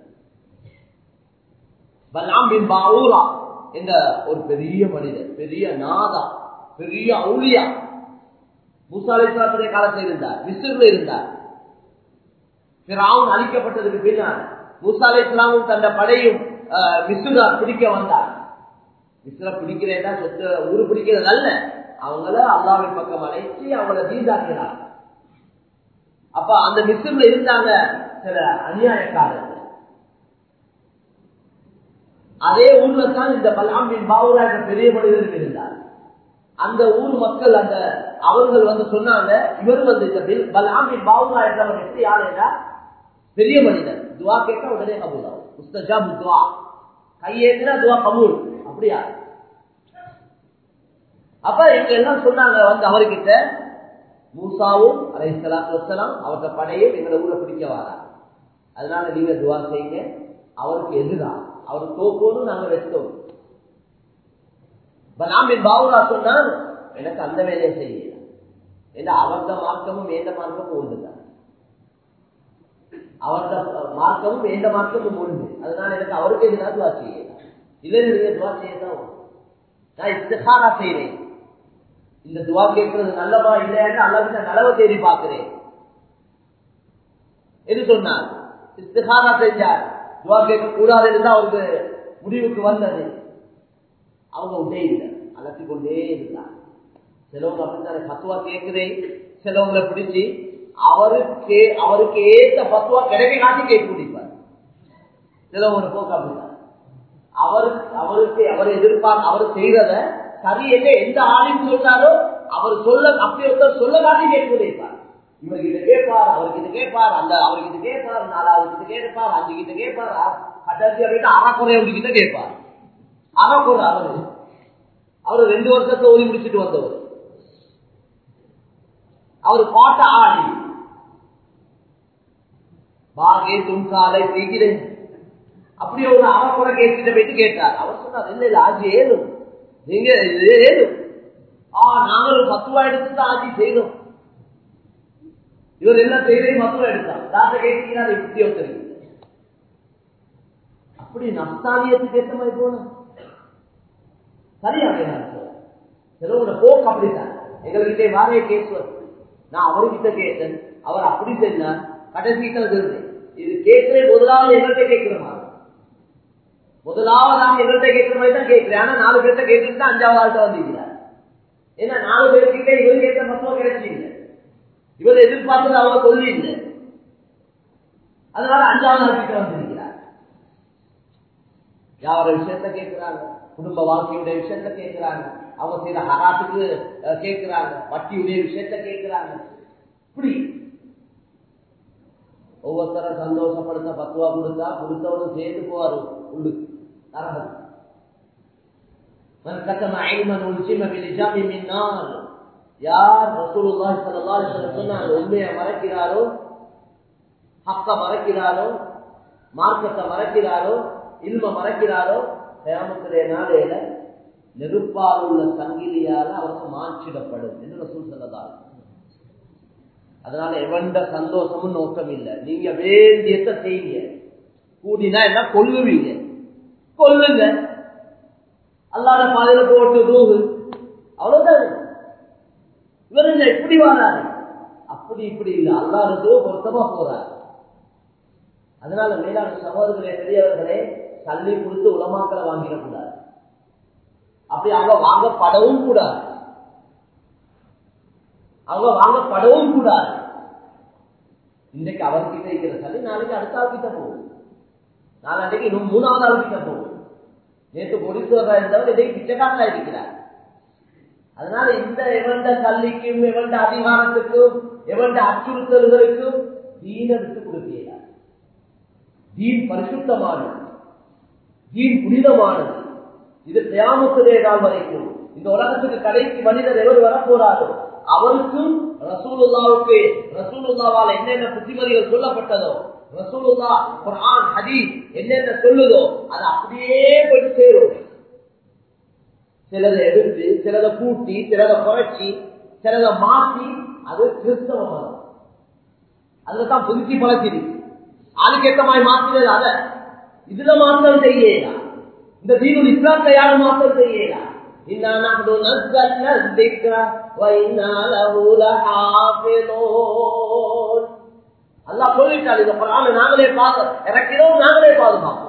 பல்லாம் பின் பாவூரா என்ற ஒரு பெரிய மனிதர் பெரிய நாதா பெரிய அவுளியா முசாலேஸ்வரத்துடைய காலத்தில் இருந்தார் மிஸ்ரில் இருந்தார் பிராவுன் அழிக்கப்பட்டதுக்கு பின்னால் மூசாலை இஸ்லாமும் தந்த படையும் மிஸ்ரா பிடிக்க வந்தார் மிஸ்ர பிடிக்கிறேன்னா சொத்து ஊரு பிடிக்கிறது அல்ல அவங்கள அல்லாவின் பக்கம் அழைச்சி அவங்கள தீண்டாக்கிறார் அப்ப அந்த மிஸ்ரில் இருந்தாங்க சில அநியாயக்காரர்கள் அதே ஊர்ல தான் இந்த பல்லாம்பின் பாவுரா என்ற பெரிய மனிதர் இருந்தார் அந்த ஊர் மக்கள் அந்த அவர்கள் வந்து சொன்னாங்க இவர் வந்து இந்த பல்லாம்பின் பாவுரா என்றவர் எப்படி யாருன்னா பெரிய மனிதர் துவா கேட்டா உடனே கபூல் ஆகும் முஸ்தஜாப் துவா கையேற்றினா துவா கபூல் அப்படியா அப்ப இவங்க எல்லாம் சொன்னாங்க வந்து அவர்கிட்ட மூசாவும் அலைசலாத்து வசலாம் அவர்கிட்ட படையும் எங்களை ஊரை பிடிக்க வாரா அதனால நீங்க துவா செய்யுங்க அவருக்கு எதிரா அவர் தோப்போன்னு நாங்க வச்சோம் பலாமின் பாவுரா சொன்னால் எனக்கு அந்த வேலையை செய்யல ஏன்னா அவர்த மார்க்கமும் எந்த மார்க்கமும் ஒன்றுதான் அவர்த மார்க்கமும் எந்த மார்க்கமும் ஒன்று அதனால எனக்கு அவருக்கு எதிராக துவா செய்ய இல்லை நீங்க துவா செய்யதான் நான் இஸ்திகாரா செய்யறேன் இந்த துவா கேட்கறது நல்லவா இல்லையான்னு அல்லது நலவை தேடி பார்க்கிறேன் எது சொன்னார் இஸ்திகாரா செஞ்சார் துவா கேட்க கூடாது இருந்தா அவருக்கு முடிவுக்கு வந்தது அவங்க உடே இல்லை அலத்தி கொண்டே இருந்தார் சிலவங்க அப்படித்தானே பத்துவா கேட்கிறேன் சிலவங்களை பிடிச்சி அவருக்கு அவருக்கு ஏத்த பத்துவா கிடைக்க காட்டி கேட்க முடிப்பார் சிலவங்க போக்கு அப்படிதான் அவருக்கு அவருக்கு அவர் எதிர்பார்க்க அவர் செய்யறத சரி என்ன எந்த ஆணையும் சொல்றாரோ அவர் சொல்ல அப்படி ஒருத்தர் சொல்ல காட்டி கேட்க முடிப்பார் இவர்கிட்ட கேட்பார் அவர்கிட்ட கேட்பார் அந்த அவர்கிட்ட கேட்பார் நாலாவது கிட்ட கேட்பார் அஞ்சு கிட்ட கேட்பார் கடைசி அப்படின்னா அறக்குறை அவர்கிட்ட கேட்பார் அறக்குறை அவரு அவர் ரெண்டு வருஷத்தை ஓதி முடிச்சுட்டு வந்தவர் அவர் பாட்ட ஆடி பாகே தும்காலை செய்கிறேன் அப்படி ஒரு அறக்குறை கேட்டுட்டு போயிட்டு கேட்டார் அவர் சொன்னார் இல்ல இல்ல ஆஜி ஏதும் நீங்க ஏதும் ஆ நாங்களும் பத்துவா எடுத்து தான் ஆட்சி செய்தோம் இவர் என்ன செய்தே மத்துவா எடுத்தார் தாத்த கேட்டீங்கன்னா அதை இப்படி ஒருத்தர் அப்படி நஸ்தானியத்துக்கு ஏற்ற மாதிரி போன சரியா சிலவோட போக்கு அப்படித்தான் எங்ககிட்ட வாரிய கேஸ் வருது நான் அவர்கிட்ட கேட்டேன் அவர் அப்படி செஞ்சார் கடைசிக்கிட்ட இருந்தேன் இது கேட்கிறேன் முதலாவது எங்கள்கிட்ட கேட்கிற மாதிரி முதலாவதாக எங்கள்கிட்ட கேட்கிற மாதிரி தான் கேட்கிறேன் ஆனா நாலு பேர்த்த கேட்டுட்டு தான் அஞ்சாவது ஆள்கிட்ட வந்திருக்கிறார் ஏன்னா நாலு பேர்கிட்ட இவர் கேட்ட மருத்துவம் கிடைச்சிங்க இவர் எதிர்பார்த்தது அவங்க சொல்லி இல்லை அதனால அஞ்சாவது ஆள் கிட்ட வந்திருக்கிறார் யார விஷயத்த கேட்கிறாங்க குடும்ப வாழ்க்கையுடைய விஷயத்த கேட்கிறாங்க அவங்க செய்த ஹராத்துக்கு அஹ், கேட்கிறாங்க வட்டியுடைய விஷயத்த கேட்கிறாங்க இப்படி ஒவ்வொருத்தரை சந்தோஷப்படுத்த பத்துவா கொடுத்தா கொடுத்தவனும் சேர்ந்து போவாரு உள்ளுக்கு நரகம் من كتم علما الزم بلجام من نار யார் ரசூலுல்லாஹி ஸல்லல்லாஹு அலைஹி வஸல்லம் சொன்னாங்க உண்மையை மறைக்கிறாரோ ஹக்க மறைக்கிறாரோ மார்க்கத்தை மறைக்கிறாரோ இல்ம மறைக்கிறாரோ கயாமத்துடைய நாளையில நெருப்பால் உள்ள சங்கிலியால அவருக்கு மாற்றிடப்படும் என்று ரசூல் சொல்லதார் அதனால எவண்ட சந்தோஷமும் நோக்கம் இல்லை நீங்க வேண்டியத்தை செய்யுங்க கூடினா என்ன கொல்லுவீங்க கொல்லுங்க அல்லாத பாதையில போட்டு ரூஹு அவ்வளவுதான் இவர் என்ன இப்படி வராரு அப்படி இப்படி இல்லை அல்லாததோ பொருத்தமா போறாரு அதனால மேலான சகோதரர்களே பெரியவர்களே தள்ளி கொடுத்து உலமாக்களை வாங்கிடக்கூடாது அப்படி அவங்க வாங்கப்படவும் கூடாது அவங்க வாங்கப்படவும் கூடாது இன்றைக்கு அவர்கிட்ட இருக்கிற சளி நாளைக்கு அடுத்த ஆள் கிட்ட போகும் நாளைக்கு இன்னும் மூணாவது ஆள் கிட்ட போகும் நேற்று பொடிசுவரா இருந்தவர் இதை பிச்சைக்காரா இருக்கிறார் அதனால இந்த எவண்ட கல்விக்கும் எவண்ட அதிகாரத்துக்கும் எவண்ட அச்சுறுத்தல்களுக்கும் தீன விட்டு கொடுக்கிறார் தீன் பரிசுத்தமானது தீன் புனிதமானது இது தியாமத்துடைய நாள் வரைக்கும் இந்த உலகத்துக்கு கடைசி மனிதர் எவர் வரப்போறாரோ அவருக்கும் ரசூலுல்லாவுக்கு ரசூலுல்லாவால் என்னென்ன புத்திமதிகள் சொல்லப்பட்டதோ ரசூலுல்லா குர்ஆன் ஹதீஸ் என்னென்ன சொல்லுதோ அது அப்படியே போய் சேரும் சிலதை எடுத்து சிலதை கூட்டி சிலதை குறைச்சி சிலதை மாற்றி அது கிறிஸ்தவ மதம் அதுலதான் புதுக்கி பழச்சிருக்கு அதுக்கேற்ற மாதிரி மாற்றினது அத இதுல மாற்றம் செய்யலாம் இந்த தீனுல் இஸ்லாத்தை யாரும் மாற்றம் செய்யலாம் إنا نحن نزلنا الذكر وإنا له لحافظون அல்லாஹ் சொல்லிட்டார் இந்த குரானை நாங்களே பார்க்க இறக்கிறோம் நாங்களே பாதுகாப்போம்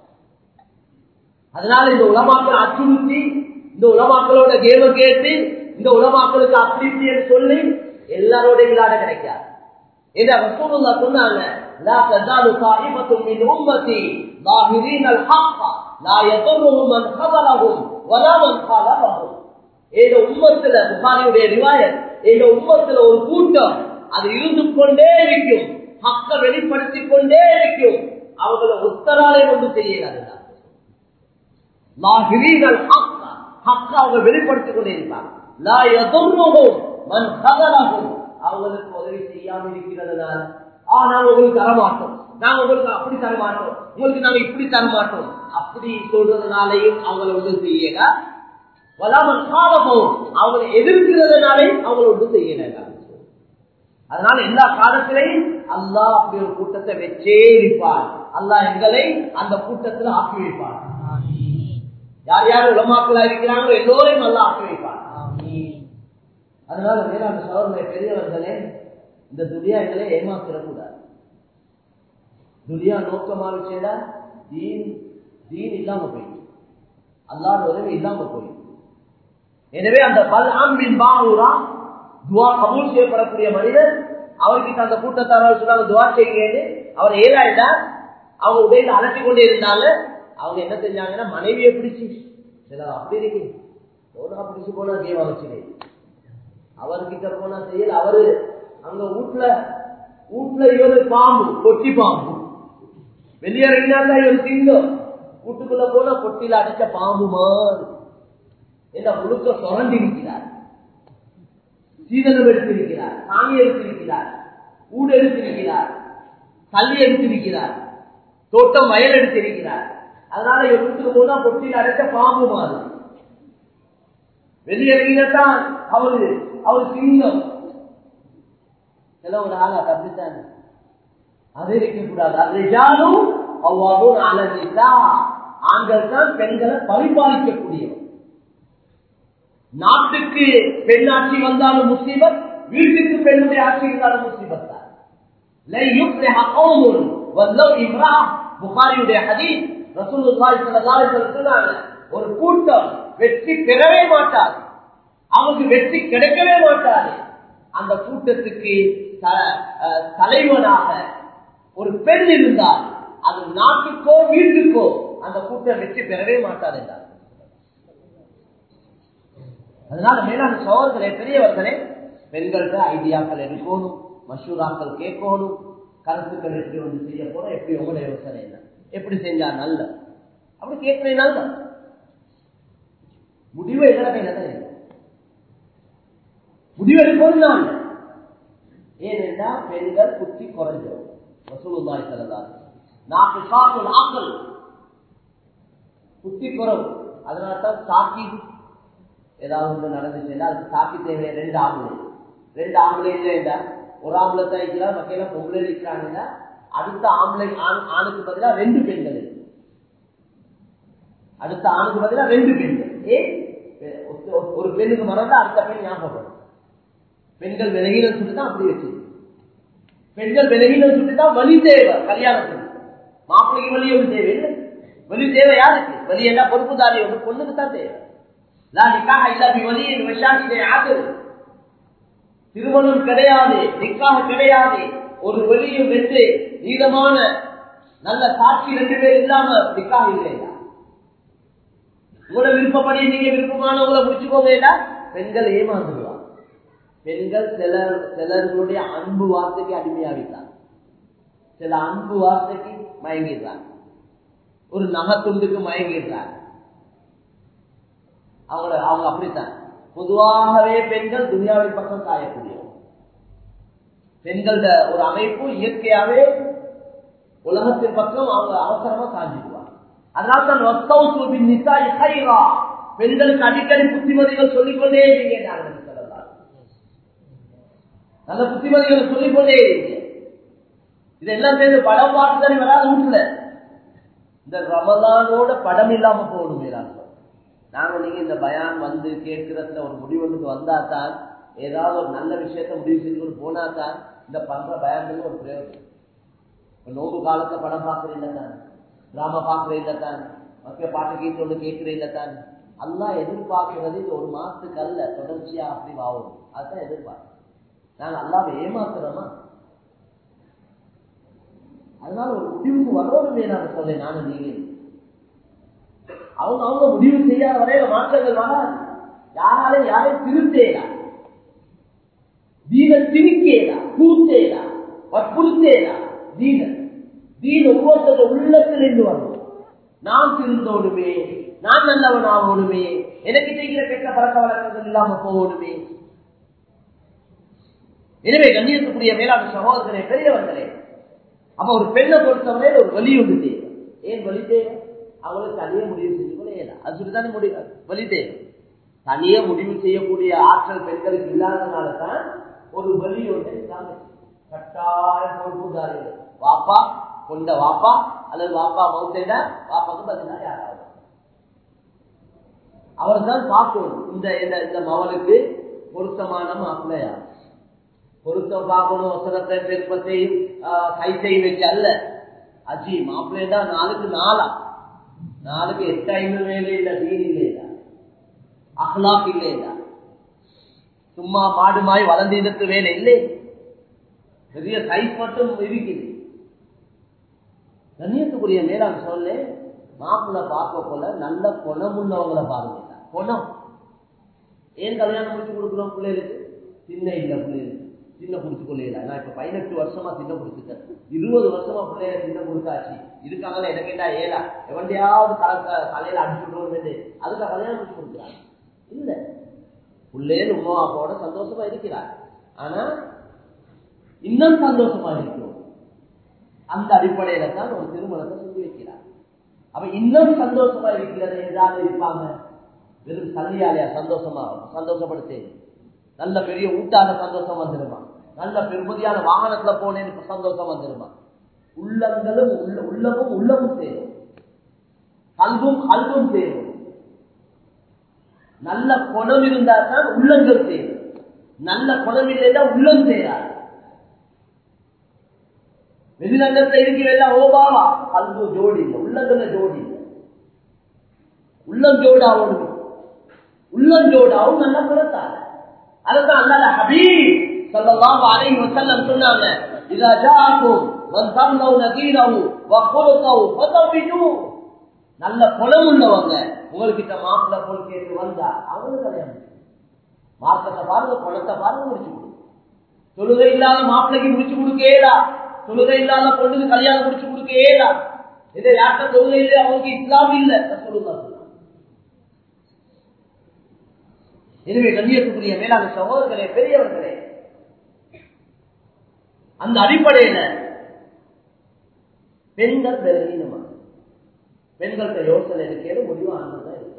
அதனால இந்த உலமாக்கள் அச்சுறுத்தி இந்த உலமாக்களோட கேம கேட்டு இந்த உலமாக்களுக்கு அப்படி இப்படின்னு சொல்லி எல்லாரோட விளையாட கிடைக்காது இந்த ரசூலுல்லா சொன்னாங்க لا تزال طائفة من أمتي ظاهرين الحق لا يضرهم من خذلهم ولا من خالفهم ஏதோ உம்மத்துல புகாரியுடைய ரிவாயத் ஏதோ உம்மத்துல ஒரு கூட்டம் அது இருந்து கொண்டே இருக்கும் ஹக்க வெளிப்படுத்திக் கொண்டே இருக்கும் அவர்களை உத்தராலே கொண்டு செய்யலாது ஹக்க அவங்க வெளிப்படுத்திக் கொண்டே இருப்பாங்க லா எதிர்முகம் மண் கதலாகும் அவங்களுக்கு உதவி செய்யாம இருக்கிறதுனால ஆ நாங்க உங்களுக்கு தரமாட்டோம் நாங்க உங்களுக்கு அப்படி தரமாட்டோம் உங்களுக்கு நாங்க இப்படி தரமாட்டோம் அப்படி சொல்றதுனாலையும் அவங்களை உதவி செய்யல வலாமன் காலமும் அவங்களை எதிர்க்கிறதுனாலே அவங்களை ஒன்றும் செய்யல அதனால எல்லா காலத்திலையும் அல்லாஹ் அப்படி ஒரு கூட்டத்தை வச்சே இருப்பார் அல்லாஹ் எங்களை அந்த கூட்டத்தில் ஆக்கி வைப்பார் யார் யார் உலமாக்களா இருக்கிறாங்களோ எல்லோரையும் நல்லா ஆக்கி வைப்பார் அதனால மேலான சோழர்களை பெரியவர்களே இந்த துனியா எங்களை ஏமாத்திடக்கூடாது துனியா நோக்கமா வச்சேடா தீன் தீன் இல்லாம போயிடும் அல்லாத உதவி இல்லாம போயிடும் எனவே அந்த பல்ஆம்பின் பாவூரா துவா கபூல் செய்யப்படக்கூடிய மனிதர் அவர்கிட்ட அந்த கூட்டத்தாரர் சொன்னாங்க துவா செய்யுங்கன்னு அவர் ஏழாயிட்டா அவங்க உடையில அலட்டி கொண்டே இருந்தாங்க அவங்க என்ன செஞ்சாங்கன்னா மனைவியை பிடிச்சி சில அப்படி இருக்கு போனா பிடிச்சு போனா கேம் அமைச்சிரு அவர்கிட்ட போனா செய்யல அவரு அங்க வீட்டுல வீட்டுல இவரு பாம்பு கொட்டி பாம்பு வெளியேறினா இவர் திங்கம் வீட்டுக்குள்ள போனா கொட்டில அடிச்ச பாம்பு மாதிரி என்ற முழுக்க சுரண்டி இருக்கிறார் சீதனம் எடுத்திருக்கிறார் சாமி எடுத்திருக்கிறார் ஊடு எடுத்திருக்கிறார் கல்வி எடுத்திருக்கிறார் தோட்டம் வயல் எடுத்திருக்கிறார் அதனால இவர் வீட்டுக்கு போனா கொட்டில அடைச்ச பாம்பு மாதிரி வெளியேறினதான் அவரு அவர் சிங்கம் சில ஒரு ஆளா தப்பித்தாங்க அது இருக்கக்கூடாது அது யாரும் அவ்வாறும் அழகில்லா ஆண்கள் தான் பெண்களை பரிபாலிக்கக்கூடியவர் நாட்டுக்கு பெண்ணாட்சி வந்தாலும் முஸ்லிமத் வீட்டுக்கு பெண்ணுடைய ஆட்சி இருந்தாலும் முஸ்லிமத் தான் புகாரியுடைய ஹதீஸ் ரசூலுல்லாஹி ஸல்லல்லாஹு அலைஹி வஸல்லம் சொன்னாங்க ஒரு கூட்டம் வெற்றி பெறவே மாட்டாது அவங்களுக்கு வெற்றி கிடைக்கவே மாட்டாது அந்த கூட்டத்துக்கு தலைவனாக ஒரு பெண் இருந்தால் அது நாட்டுக்கோ வீட்டுக்கோ அந்த கூட்டம் வெற்றி பெறவே மாட்டாது என்றார் அதனால மேலான சோழர்களே பெரியவர்களே பெண்கள்கிட்ட ஐடியாக்கள் எடுக்கணும் மஷூராக்கள் கேட்கணும் கருத்துக்கள் எப்படி வந்து செய்ய போறோம் எப்படி உங்களுடைய யோசனை என்ன எப்படி செஞ்சா நல்ல அப்படி கேட்கிறேன் நல்ல முடிவு எங்கட கையில தான் இருக்கு முடிவு எடுக்கணும் நான் ஏனென்றா பெண்கள் புத்தி குறைஞ்சோம் வசூலுல்லாய் செல்லலாம் நான் பிசாசுல் ஆக்கல் புத்தி குறவு அதனால தான் சாக்கி ஏதாவது ஒன்று நடந்துச்சுன்னா அதுக்கு சாக்கி தேவை ரெண்டு ஆம்பளை ரெண்டு ஆம்பளை இல்லைண்டா ஒரு ஆம்பளை தான் இருக்கிறா மக்கள் பொம்பளை இருக்கிறாங்கன்னா அடுத்த ஆம்பளை ஆண் ஆணுக்கு பதிலாக ரெண்டு பெண்கள் இருக்கு அடுத்த ஆணுக்கு பதிலாக ரெண்டு பெண்கள் ஏன் ஒரு பெண்ணுக்கு மறந்தா அடுத்த பெண் ஞாபகம் பெண்கள் விலகினம் சொல்லி தான் அப்படி வச்சு பெண்கள் விலகினம் சொல்லி தான் வழி தேவை கல்யாணத்துக்கு மாப்பிள்ளைக்கு வழி ஒன்று தேவை இல்லை வழி தேவை யாருக்கு வழி என்ன பொறுப்புதாரி ஒன்று பொண்ணுக்கு தான் தேவை திருமணம் கிடையாது நிக்காக கிடையாது ஒரு வெளியும் வென்று நீளமான நல்ல சாட்சி ரெண்டு பேர் இல்லாம நிக்காக இல்லையா உங்களோட விருப்பப்படி நீங்க விருப்பமானவங்களை முடிச்சுக்கோங்க பெண்கள் ஏமாந்துடுவாங்க பெண்கள் சிலர் சிலர்களுடைய அன்பு வார்த்தைக்கு அடிமையாவிட்டாங்க சில அன்பு வார்த்தைக்கு மயங்கிடுறாங்க ஒரு நகத்துண்டுக்கு மயங்கிடுறாங்க அவங்க அவங்க அப்படித்தான் பொதுவாகவே பெண்கள் துனியாவின் பக்கம் காயக்கூடிய பெண்களோட ஒரு அமைப்பு இயற்கையாவே உலகத்தின் பக்கம் அவங்க அவசரமா சாஞ்சிடுவாங்க அதனால தான் நிசாய் ஹைரா பெண்களுக்கு அடிக்கடி புத்திமதிகள் சொல்லிக்கொண்டே இருக்கீங்க நல்ல புத்திமதிகளை சொல்லிக்கொண்டே இருக்கீங்க இதெல்லாம் சேர்ந்து படம் பார்த்து தானே வராது வீட்டுல இந்த ரமலானோட படம் இல்லாம போகணும் மேலாங்க நாங்க நீங்க இந்த பயான் வந்து கேட்கறதுல ஒரு முடிவுக்கு வந்தா தான் ஏதாவது ஒரு நல்ல விஷயத்த முடிவு செஞ்சு போனா தான் இந்த பண்ற பயான்கள் ஒரு பிரயோஜனம் நோம்பு காலத்துல படம் பாக்குறீங்க தான் டிராமா பாக்குறீங்க தான் மக்கள் பாட்டு கீட்டு ஒன்று கேட்கிறீங்க தான் எல்லாம் எதிர்பார்க்கறது இது ஒரு மாசத்துக்கு அல்ல தொடர்ச்சியா அப்படி ஆகும் அதுதான் எதிர்பார்க்க நாங்க அல்லாம ஏமாத்துறோமா அதனால ஒரு முடிவுக்கு வரணுமே நான் சொல்லேன் நானும் நீங்க அவங்க அவங்க முடிவு செய்யாத வரையில மாற்றங்கள் வராது யாராலையும் யாரையும் திருத்தேடா தீன திணிக்கேடா கூத்தேடா வற்புறுத்தேடா தீன தீன ஒவ்வொருத்தர உள்ளத்தில் இருந்து வரும் நான் திருந்தோடுமே நான் நல்லவன் ஆகணுமே எனக்கு செய்கிற கெட்ட பழக்க வழக்கங்கள் இல்லாம போகணுமே எனவே கண்ணியத்துக்குரிய மேலாண் சகோதரர்களே பெரியவர்களே அப்ப ஒரு பெண்ணை பொறுத்தவரையில் ஒரு வலி ஒன்று தேவை ஏன் வலி தேவை அவங்களுக்கு தனியே முடிவு செஞ்சு கொள்ள இயலாம் அது சொல்லித்தானே முடிவு வலி தேவை தனியே முடிவு செய்யக்கூடிய ஆற்றல் பெண்களுக்கு இல்லாதனால தான் ஒரு வலி ஒன்றை இல்லாம கட்டாய பொறுப்புதாரிகள் வாப்பா கொண்ட வாப்பா அல்லது வாப்பா மவுத்தேடா வாப்பாக்கு பதிலா யாராவது அவர் தான் பார்க்கணும் இந்த இந்த மவனுக்கு பொருத்தமான மாப்பிள்ளையா பொருத்தம் பார்க்கணும் வசனத்தை பெருப்பத்தையும் கைத்தையும் வச்சு அல்ல அஜி மாப்பிள்ளை தான் நாளுக்கு நாளா நாளுக்கு எட்டு ஐந்து வேலை இல்ல வீடு இல்லையா அஹ்லாக் இல்லையா சும்மா மாடுமாய் வளர்ந்து வேலை இல்லை பெரிய சைஸ் மட்டும் இருக்குது கண்ணியத்துக்குரிய மேலாண் சொல்ல மாப்பிள்ளை பார்க்க போல நல்ல குணம் உள்ளவங்களை பாருங்க குணம் ஏன் கல்யாணம் முடிச்சு கொடுக்குறோம் பிள்ளைகளுக்கு சின்ன இல்ல பிள்ளைகளுக்கு சின்ன குடிச்சு கொள்ளையில நான் இப்ப பதினெட்டு வருஷமா சின்ன குடிச்சுட்டேன் இருபது வருஷமா பிள்ளைய சின்ன குடிச்சாச்சு இருக்காங்களா எனக்கு என்ன ஏலா எவன்டையாவது கலக்க தலையில அடிச்சுட்டு அதுக்கு கல்யாணம் முடிச்சு கொடுக்குறாங்க இல்ல பிள்ளைகள் உமா அப்பாவோட சந்தோஷமா இருக்கிறார் ஆனா இன்னும் சந்தோஷமா இருக்கும் அந்த அடிப்படையில தான் ஒரு திருமணத்தை செஞ்சு வைக்கிறார் அப்ப இன்னும் சந்தோஷமா இருக்கிறது ஏதாவது இருப்பாங்க வெறும் சல்லியாலையா சந்தோஷமா சந்தோஷப்படுத்து நல்ல பெரிய ஊட்டாக சந்தோஷம் வந்துருமா நல்ல பெருமதியான வாகனத்துல போனேன்னு சந்தோஷம் வந்துருமா உள்ளங்களும் உள்ள உள்ளமும் உள்ளமும் சேரும் கல்வும் கல்வும் சேரும் நல்ல குணம் இருந்தா தான் உள்ளங்கள் சேரும் நல்ல குணம் இல்லைன்னா உள்ளம் சேராது வெளிநங்கத்துல இருக்கிற ஓபாவா கல்வு ஜோடி இல்லை உள்ளங்கள்ல ஜோடி இல்லை உள்ளம் ஜோடாவும் உள்ளம் ஜோடாவும் நல்ல குணத்தால அதுதான் அல்லாத ஹபீப் ஸல்லல்லாஹு அலைஹி வஸல்லம் சொன்னாங்க இதா ஜாஅக்கும் மன் தம்னவு நதீரஹு வ குலுகஹு ஃபதபிஜு நல்ல குணம் உள்ளவங்க உங்ககிட்ட மாப்பிள்ளை போல் கேட்டு வந்தா அவங்களுக்கு கல்யாணம் மார்க்கத்தை பாருங்க குளத்தை பாருங்க முடிச்சு கொடு தொழுகை இல்லாத மாப்பிள்ளைக்கு முடிச்சு கொடுக்கேடா தொழுகை இல்லாத பொண்ணுக்கு கல்யாணம் முடிச்சு கொடுக்கேடா இதை யார்கிட்ட தொழுகை இல்லை அவங்களுக்கு இஸ்லாம் இல்லை சொல்லுங்க எனவே கண்ணியத்துக்குரிய மேலான சகோதரர்களே பெரியவர்களே அந்த அடிப்படையில பெண்கள் பலவீனமா பெண்கள்கிட்ட யோசனை இருக்கிறது முடிவானதான் இருக்கு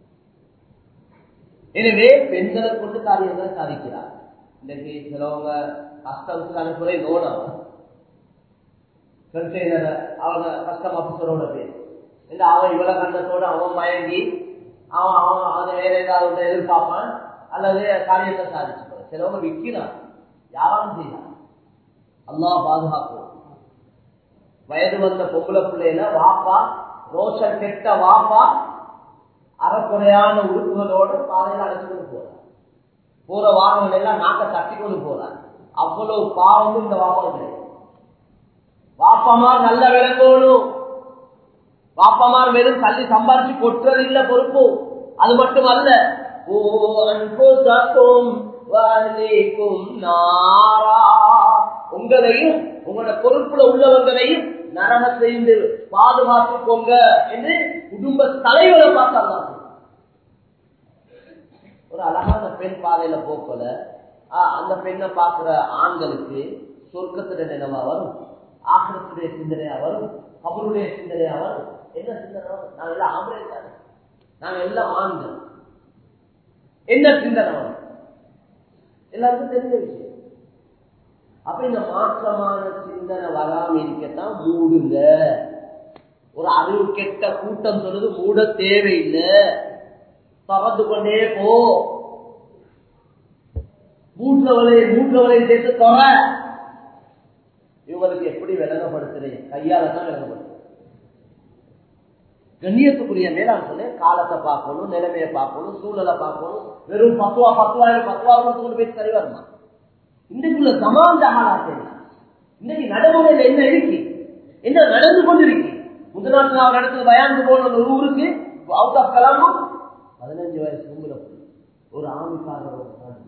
எனவே பெண்களை கொண்டு காரியங்களை சாதிக்கிறார் இன்னைக்கு சிலவங்க கஸ்டம்ஸ் அனுப்புறே லோனம் கண்டெய்னர் அவங்க கஸ்டம் ஆபீசரோட பேர் இல்லை அவன் இவ்வளவு கண்டத்தோட அவன் மயங்கி அவன் அவன் அவன் வேற ஏதாவது ஒன்று எதிர்பார்ப்பான் அல்லது காரியத்தை சாதிச்சுப்பான் சிலவங்க விற்கிறான் யாரும் செய்யலாம் அல்லா பாதுகாப்போம் வயது வந்த பொம்பளை பிள்ளையில வாப்பா ரோஷன் கெட்ட வாப்பா அறக்குறையான உறுப்புகளோடு பாதையில அழைச்சு கொண்டு போறான் போற வாகனம் எல்லாம் நாக்க தட்டி கொண்டு போறான் அவ்வளவு பாவமும் இந்த வாப்பா கிடையாது வாப்பமார் நல்ல விளங்கணும் வாப்பமார் வெறும் தள்ளி சம்பாரிச்சு கொட்டுறது இல்ல பொறுப்பு அது மட்டும் அல்ல உங்களையும் உங்களோட பொறுப்புல உள்ளவங்களையும் நரக செய்து பாதுகாத்துக்கோங்க என்று குடும்ப தலைவரை பார்த்தாங்க ஒரு அழகான பெண் பாதையில போக்கல அந்த பெண்ணை பார்க்கிற ஆண்களுக்கு சொர்க்கத்துல நினைவா வரும் ஆக்கிரத்துடைய சிந்தனையா வரும் அவருடைய சிந்தனையா வரும் என்ன சிந்தனை வரும் நாங்க எல்லாம் ஆம்பளை தானே நாங்க எல்லாம் ஆண்கள் என்ன சிந்தனை வரும் எல்லாருக்கும் தெரிஞ்ச விஷயம் அப்ப இந்த மாற்றமான சிந்தனை வராம இருக்கத்தான் மூடுங்க ஒரு அறிவு கெட்ட கூட்டம் சொல்லுது மூட தேவையில்லை பறந்து கொண்டே போ மூன்றவளை மூன்றவளை சேர்த்து தொற இவங்களுக்கு எப்படி விளங்கப்படுத்துறீங்க கையால தான் விளங்கப்படுத்து கண்ணியத்துக்குரிய மேலாண் சொல்லி காலத்தை பார்க்கணும் நிலைமையை பார்க்கணும் சூழலை பார்க்கணும் வெறும் பத்துவா பத்துவாயிரம் பத்துவாயிரம் கொண்டு போய் சரி வருமா இன்றைக்குள்ள சமாந்த ஆளாக இன்னைக்கு நடைமுறையில் என்ன இருக்கு என்ன நடந்து கொண்டிருக்கு முதலாவது நான் இடத்துல பயாந்து போன ஒரு ஊருக்கு அவுட் ஆஃப் கலாமும் பதினஞ்சு வயசு கும்பல ஒரு ஆமிக்காரர்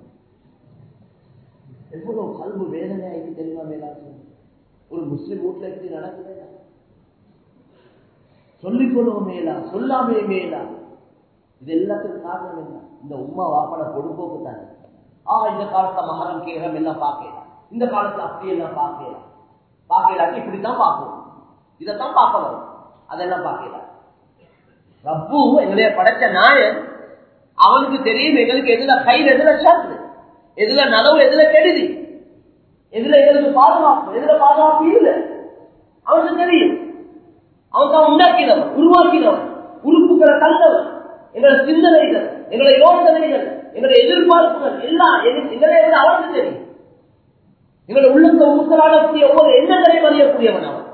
எவ்வளவு கல்வி வேதனை ஆயிட்டு தெரியுமா மேலாச்சு ஒரு முஸ்லிம் வீட்டுல எப்படி நடக்குது சொல்லிக்கொள்ளும் மேலா சொல்லாமே மேலா இது எல்லாத்துக்கும் காரணம் என்ன இந்த உமா வாப்பட பொடுப்போக்கு தானே ஆ இந்த காலத்துல மகரம் கேரம் எல்லாம் பார்க்கலாம் இந்த காலத்துல அப்படியெல்லாம் பார்க்கலாம் பார்க்கலாட்டி இப்படித்தான் பார்க்கணும் இதைத்தான் பார்க்க வரும் அதெல்லாம் பார்க்கலாம் ரப்பு எங்களைய படைச்ச நாயன் அவனுக்கு தெரியும் எங்களுக்கு எதுல கயிறு எதுல சாத்து எதுல நலவு எதுல கெடுதி எதுல எங்களுக்கு பாதுகாப்பு எதுல பாதுகாப்பு இல்லை அவனுக்கு தெரியும் அவன் தான் உண்டாக்கினவன் உருவாக்கினவன் உறுப்புகளை தந்தவன் எங்களோட சிந்தனைகள் எங்களுடைய யோசனைகள் எங்களுடைய எதிர்பார்ப்புகள் எல்லாம் எங்களை விட அவனுக்கு தெரியும் எங்களுடைய உள்ளத்தை உருக்கலாடக்கூடிய ஒவ்வொரு எண்ணங்களையும் அறியக்கூடியவன் அவன்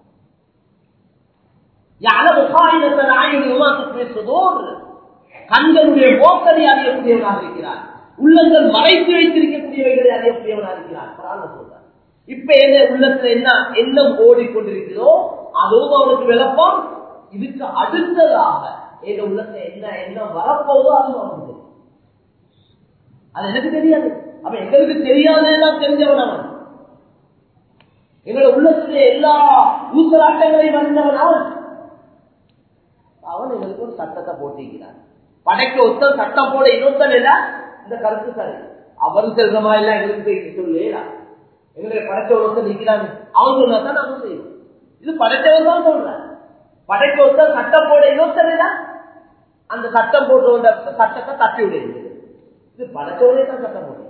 கண்களுடைய மோக்கனை அறியக்கூடியவனாக இருக்கிறார் உள்ளங்கள் மறைத்து வைத்திருக்கக்கூடியவைகளை அறியக்கூடியவனாக இருக்கிறார் சொல்றார் இப்ப என்ன உள்ளத்துல என்ன எண்ணம் ஓடிக்கொண்டிருக்கிறதோ அதுவும் அவனுக்கு விளப்பம் இதுக்கு அடுத்ததாக எங்க உள்ளத்துல என்ன எண்ணம் வரப்போதோ அதுவும் அவனுக்கு தெரியும் அது எனக்கு தெரியாது அப்ப எங்களுக்கு தெரியாதெல்லாம் தெரிஞ்சவன் அவன் எங்களை உள்ளத்திலே எல்லா ஊசலாட்டங்களையும் அறிந்தவன் அவன் அவன் எங்களுக்கு ஒரு சட்டத்தை போட்டிருக்கிறான் படைக்க ஒத்தன் சட்டம் போட இன்னொத்தன் இல்ல இந்த கருத்து சரி அவர் செல்றமா இல்ல எங்களுக்கு சொல்லல எங்களை படைச்ச ஒருத்தன் நிற்கிறாங்க அவன் சொன்னா தான் நாம செய்வோம் இது படைச்சவன் தான் சொல்றேன் படைக்க ஒருத்தன் சட்டம் போட இன்னொத்தன் இல்ல அந்த சட்டம் போட்டு சட்டத்தை தட்டி விடுது இது படைச்சவனே தான் சட்டம் போடுறது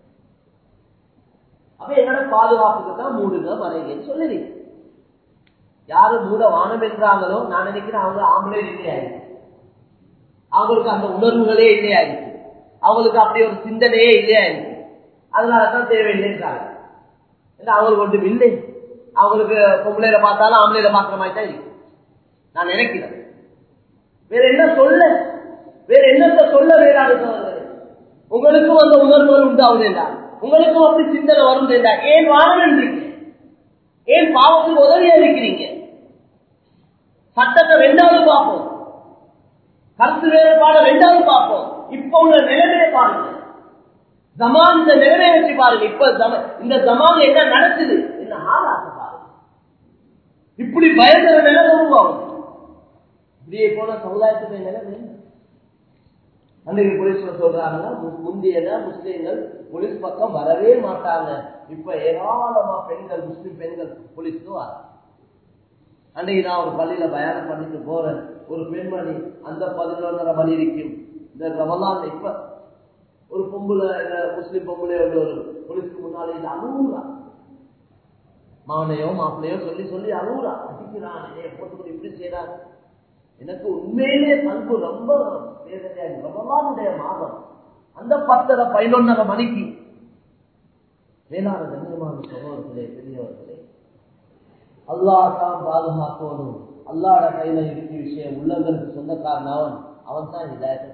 அப்ப என்னோட பாதுகாப்புக்கு தான் மூடுங்க மறைங்கன்னு சொல்லுறீங்க யாரு மூட வானம் என்றாங்களோ நான் நினைக்கிறேன் அவங்க ஆம்பளை இல்லையாயிருக்கு அவங்களுக்கு அந்த உணர்வுகளே இல்லையாயிருக்கு அவங்களுக்கு அப்படி ஒரு சிந்தனையே இல்லையாயிருக்கு அதனாலதான் தேவையில்லைன்றாங்க அவங்களுக்கு ஒன்றும் இல்லை அவங்களுக்கு பொம்பளையில பார்த்தாலும் ஆம்பளையில பார்க்குற மாதிரி தான் இருக்கு நான் நினைக்கிறேன் வேற என்ன சொல்ல வேற என்னத்த சொல்ல வேறாது உங்களுக்கும் அந்த உணர்வுகள் உண்டாகுதுண்டா உங்களுக்கும் அப்படி சிந்தனை வரும் ஏன் வாழணும் ஏன் பாவத்துக்கு உதவியா இருக்கிறீங்க சட்டத்தை ரெண்டாவது பார்ப்போம் கருத்து வேறுபாடு ரெண்டாவது பார்ப்போம் இப்ப உள்ள நிலைமையை பாருங்க ஜமான் இந்த நிலைமை வச்சு பாருங்க இப்ப ஜம- இந்த ஜமான் என்ன நடக்குது என்ன ஆளாக பாருங்க இப்படி பயங்கர நிலைமை உருவாகும் இப்படியே போன சமுதாயத்துடைய நிலைமை என்ன? அன்றைக்கு போலீஸ்ல சொல்றாங்கன்னா மு- முந்தையன முஸ்லீம்கள் போலீஸ் பக்கம் வரவே மாட்டாங்க இப்ப ஏராளமா பெண்கள் முஸ்லிம் பெண்கள் போலீஸ்க்கு வர அன்றைக்கு நான் ஒரு பள்ளியில பயணம் பண்ணிட்டு போறேன் ஒரு பெண்மணி அந்த பதினொன்றரை மணி இருக்கும் இந்த ரமலான் இப்ப ஒரு பொம்புல இந்த முஸ்லிம் பொம்புல ஒரு போலீஸ்க்கு முன்னாலே இது அழுகுறா மாவனையோ மாப்பிள்ளையோ சொல்லி சொல்லி அழுகுறா அடிக்கிறான் என்னைய போட்டுக்கிட்டு இப்படி செய்யறாங்க எனக்கு உண்மையிலே பண்பு ரொம்ப வேதனையா இருக்கு. ரமலானுடைய மாதம் அந்த பத்தரை பதினொன்னரை மணிக்கு மேலான கண்ணியமான சகோதரர்களே பெரியவர்களே அல்லாஹ் தான் பாதுகாக்கணும் அல்லாட கையில இருக்கிற விஷயம் உள்ளங்களுக்கு சொந்தக்காரன் அவன் அவன் தான் இதாயத்தை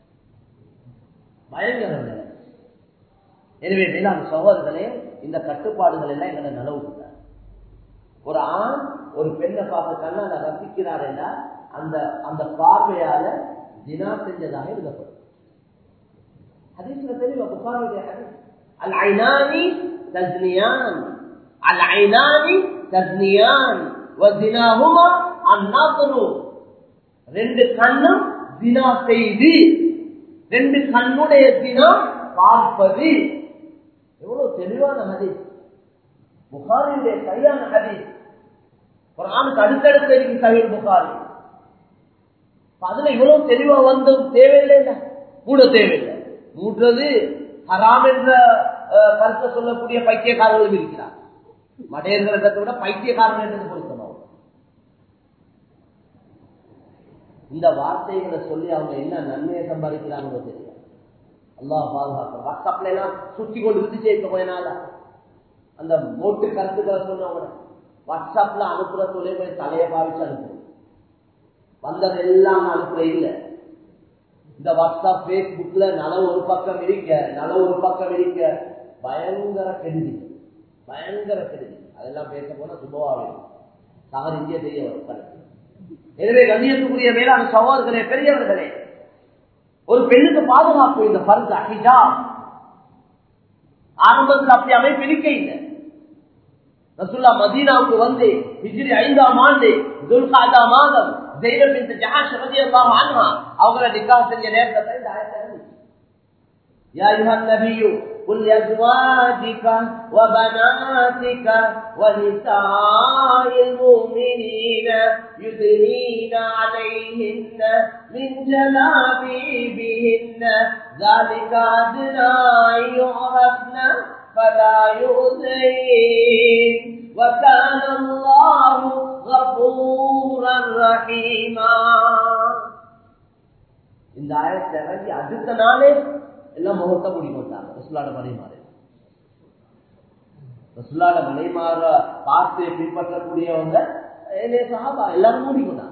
பயங்கர நிலை எனவே மேலான சகோதரர்களே இந்த கட்டுப்பாடுகள் எல்லாம் எங்களை நலவு ஒரு ஆண் ஒரு பெண்ணை பார்க்க கண்ணால ரசிக்கிறார் என்றால் அந்த அந்த பார்வையால தினா செஞ்சதாக எழுதப்படும் ஹதீஸ்ல தெளிவா புகாருடைய ஹதீஸ் அல் ஐனானி தஸ்னியான் அல் ஐனானி தஸ்னியான் வதினாஹுமா அந்நாதரு ரெண்டு கண்ணும் தினா செய்து ரெண்டு கண்ணுடைய தினா பார்ப்பது எவ்வளவு தெளிவான ஹதீஸ் புகாரியுடைய சரியான ஹதீஸ் குரானுக்கு அடுத்தடுத்து இருக்கு சஹீல் புகாரி அப்ப அதுல இவ்வளவு தெளிவா வந்தும் தேவையில்லை கூட தேவையில்லை மூன்றது ஹராம் என்ற அஹ், கருத்தை சொல்லக்கூடிய பைத்தியக்காரர்களும் இருக்கிறார் மடையர்களை கருத்தை விட பைத்தியக்காரன் என்றது பொருத்தமாகும் இந்த வார்த்தைகளை சொல்லி அவங்க என்ன நன்மையை சம்பாதிக்கிறாங்களோ தெரியாது அல்லாஹ் பாதுகாக்க வாட்ஸ்அப்ல எல்லாம் சுத்தி கொண்டு விதிச்சு இருக்க கொஞ்ச நாளா அந்த மோட்டு கருத்துக்களை சொன்னவங்க வாட்ஸ்அப்ல அனுப்புற தொலை போய் தலையை பாவிச்சு அனுப்புறோம் வந்தது எல்லாம் அனுப்புற இல்ல இந்த வாட்ஸ்அப் பேஸ்புக்ல நல ஒரு பக்கம் இருக்க நல ஒரு பக்கம் இருக்க பயங்கர கெடுதி பயங்கர கெடுதி அதெல்லாம் பேச போனா சுபவாவே தவறு இந்திய தெரிய வரும் எனவே கண்ணியத்துக்குரிய மேலான சவால்களே பெரியவர்களே ஒரு பெண்ணுக்கு பாதுகாப்பு இந்த பருத்து ஹிஜாப் ஆரம்பத்தில் அப்படி அமைப்பு இருக்க இல்லை ரசுல்லா மதீனாவுக்கு வந்து ஹிஜ்ரி ஐந்தாம் ஆண்டு துல்காதா மாதம் ஜெயிலர் பின் ஜஹாஷ் ரலியல்லாஹு அன்ஹா அவங்கள நிக்காஹ் செஞ்ச நேரத்துல இந்த ஆயத்தை இறங்குச்சு. يا أيها النبي قل لأزواجك وبناتك ونساء المؤمنين يدنين عليهن من جلابيبهن ذلك أدنى أن يعرفن فلا يؤذين وكان الله غفورا رحيما இந்த ஆயத்தை இறங்கி அடுத்த நாளே எல்லாம் முகத்தை மூடி போட்டாங்க ரசுல்லாட மலைமாறு ரசுல்லாட மலைமாற பார்த்து பின்பற்றக்கூடியவங்க ஏலே சஹாபா எல்லாரும் மூடிக்கொண்டாங்க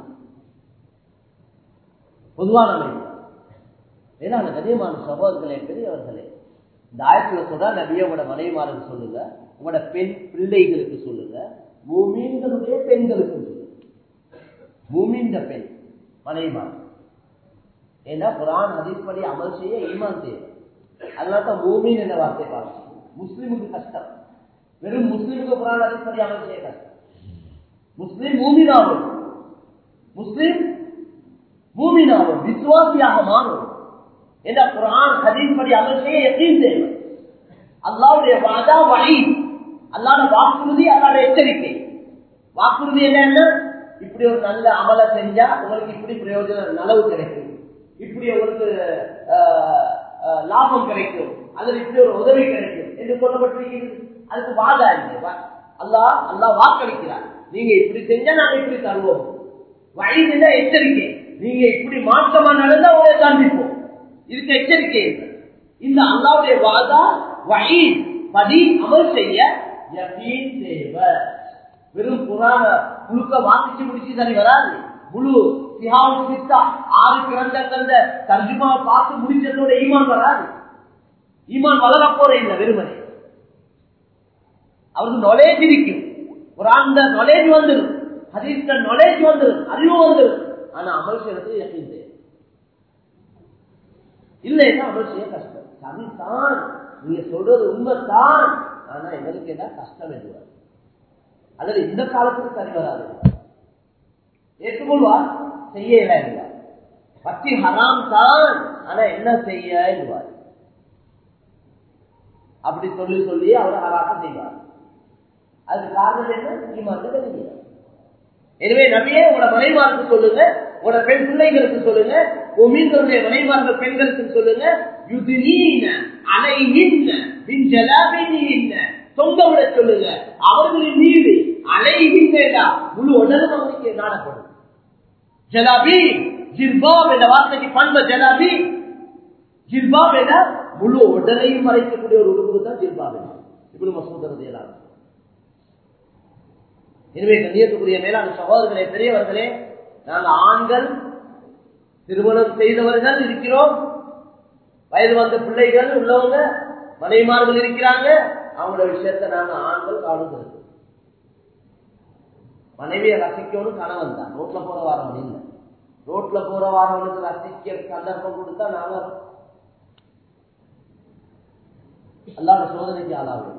பொதுவான அமைப்பு ஏன்னா கதியமான சகோதரர்களே பெரியவர்களே இந்த ஆயத்துல சொல்றா நபிய உங்களோட மனைமாருக்கு சொல்லுங்க உங்களோட பெண் பிள்ளைகளுக்கு சொல்லுங்க பூமீன்களுடைய பெண்களுக்கு சொல்லுங்க பூமின்ற பெண் மனைமார் ஏன்னா குரான் ஹதீஸ் படி அமல் செய்ய ஈமான் தேவை அதனால தான் மூமின் என்ற வார்த்தை பார்க்கணும் முஸ்லீமுக்கு கஷ்டம் வெறும் முஸ்லீமுக்கு குரான் ஹதீஸ் படி அமல் செய்ய கஷ்டம் முஸ்லீம் மூமினாகும் முஸ்லீம் மூமினாகும் விசுவாசியாக மாறும் என்ற குரான் ஹதீஸ் படி அமல் செய்ய யக்கீன் தேவை அல்லாவுடைய வாதா வழி அல்லாட வாக்குறுதி அல்லாட எச்சரிக்கை வாக்குறுதி என்னன்னா இப்படி ஒரு நல்ல அமலை செஞ்சா உங்களுக்கு இப்படி பிரயோஜனம் நலவு கிடைக்கும் இப்படி உங்களுக்கு ஆஹ், ஆஹ், லாபம் கிடைக்கும் அதில் இப்படி ஒரு உதவி கிடைக்கும் என்று சொல்லப்பட்டிருக்கிறது அதுக்கு வாதா இல்லை அல்லாஹ் அல்லாஹ் வாக்களிக்கிறார் நீங்க இப்படி செஞ்சா நாங்க இப்படி தருவோம் வழி செஞ்சா எச்சரிக்கை நீங்க இப்படி மாற்றமா நடந்தா உங்களை காண்பிப்போம் இதுக்கு எச்சரிக்கை இல்லை. இந்த அல்லாவுடைய வாதா வழி படி அமல் செய்ய யகீன் தேவை வெறும் புராண முழுக்க வாசிச்சு முடிச்சு சரி வராது முழு சிஹாவு சித்தா ஆறு கிரந்தங்கள் அந்த தர்ஜுமாவை பார்த்து முடிச்சதோட ஈமான் வராது ஈமான் வளர போற இல்லை வெறுமனே அவருக்கு நாலேஜ் இருக்கும் ஒரு அந்த நாலேஜ் வந்துடும் ஹதீஸ்ல நாலேஜ் வந்துடும் அறிவு வந்துடும் ஆனா அமல் செய்யறது யக்கீன் தேவை இல்லைன்னா அமல் செய்ய கஷ்டம் சரிதான் நீங்க சொல்றது உண்மைதான் ஆனா எங்களுக்கு என்ன கஷ்டம் என்றுவார் அதில் இந்த காலத்துக்கு சரி வராது ஏற்றுக்கொள்வார் செய்ய என்றார் பத்தி ஹராம் தான் ஆனா என்ன செய்ய என்றுவார் அப்படி சொல்லி சொல்லி அவர் ஹராசம் செய்வார் அதுக்கு காரணம் என்ன ஈமான் எனவே நபியே உங்களோட மனைமாருக்கு சொல்லுங்க உங்களோட பெண் பிள்ளைகளுக்கு சொல்லுங்க மீன்களுடைய மனைமார்கள் பெண்களுக்கு சொல்லுங்க யுதினீன அலைகின்ற மின்ஜலாபினின்ன தொங்க விட சொல்லுங்க அவர்களின் மீது அலைகின்ற முழு உடலும் அவருக்கு நாடப்படும் ஜலாபி ஜிர்பாப் என்ற வார்த்தைக்கு பண்ப ஜலாபி ஜிர்பாப் என்ற முழு உடலையும் மறைக்கக்கூடிய ஒரு உறுப்பு தான் ஜிர்பாப் இவ்வளவு மசூதரது எல்லாம் எனவே கண்ணியத்துக்குரிய மேலான சகோதரர்களே பெரியவர்களே நாங்கள் ஆண்கள் திருமணம் செய்தவர்கள் இருக்கிறோம் வயது வந்த பிள்ளைகள் உள்ளவங்க மனைமார்கள் இருக்கிறாங்க அவங்களோட விஷயத்த நாங்க ஆண்கள் காணுகிறது மனைவியை ரசிக்கணும் கணவன் தான் ரோட்ல போற வாரவன் இல்லை ரோட்ல போற வாரவனுக்கு ரசிக்க சந்தர்ப்பம் கொடுத்தா நாங்க அல்லாத சோதனைக்கு ஆளாகும்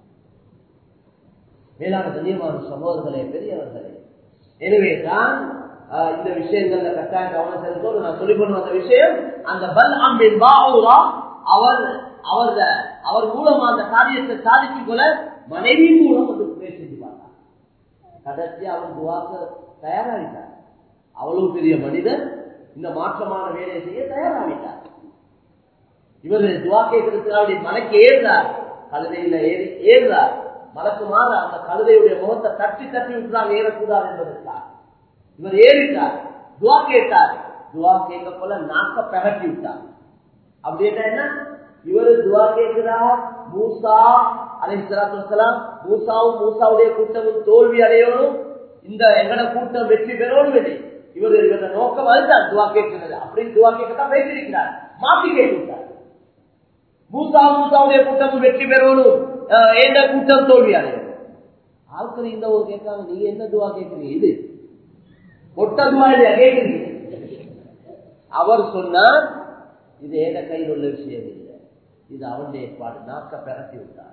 மேலான கண்ணியமான சகோதரர்களே பெரியவர்களே எனவே தான் இந்த விஷயங்கள்ல கட்டாய கவனம் செலுத்தோடு நான் சொல்லிக் கொண்டு வந்த விஷயம் அந்த பல் அம்பின் பாவுரா அவர் அவர் அவர் மூலமா அந்த காரியத்தை சாதித்துக் கொள்ள மனைவி மூலம் வந்து பேசி பார்த்தார் கடைசி அவர் துவாக்க தயாராகிட்டார் அவ்வளவு பெரிய மனிதர் இந்த மாற்றமான வேலையை செய்ய தயாராகிட்டார் இவர் துவா கேட்கறதுக்கு மலைக்கு ஏறுறார் கழுதையில ஏறி ஏறுறார் மலக்கு மாற அந்த கழுதையுடைய முகத்தை தட்டி தட்டி விட்டுறாங்க ஏறக்கூடாது என்பதற்காக இவர் ஏறிட்டார் துவா கேட்டார் துவா கேட்க போல நாக்க பகட்டி விட்டார் அப்படி என்ன இவரு துவா கேட்கிறார் மூசா அலைசலாம் மூசாவும் மூசாவுடைய கூட்டமும் தோல்வி அடையணும் இந்த எங்கட கூட்டம் வெற்றி பெறணும் இல்லை இவர் இவர நோக்கம் அதுதான் துவா கேட்கிறது அப்படின்னு துவா கேட்கத்தான் பேசியிருக்கிறார் மாற்றி கேட்டுவிட்டார் மூசா மூசாவுடைய கூட்டமும் வெற்றி பெறணும் எந்த கூட்டம் தோல்வி அடையும் ஆட்கள் இந்த ஒரு கேட்காங்க நீங்க என்ன துவா கேட்கிறீங்க இது கொட்ட துவா இல்லையா கேட்கிறீங்க அவர் சொன்னார் இது ஏத கையில் உள்ள விஷயம் இல்லை இது அவனுடைய ஏற்பாடு நாக்க பெறத்தி விட்டார்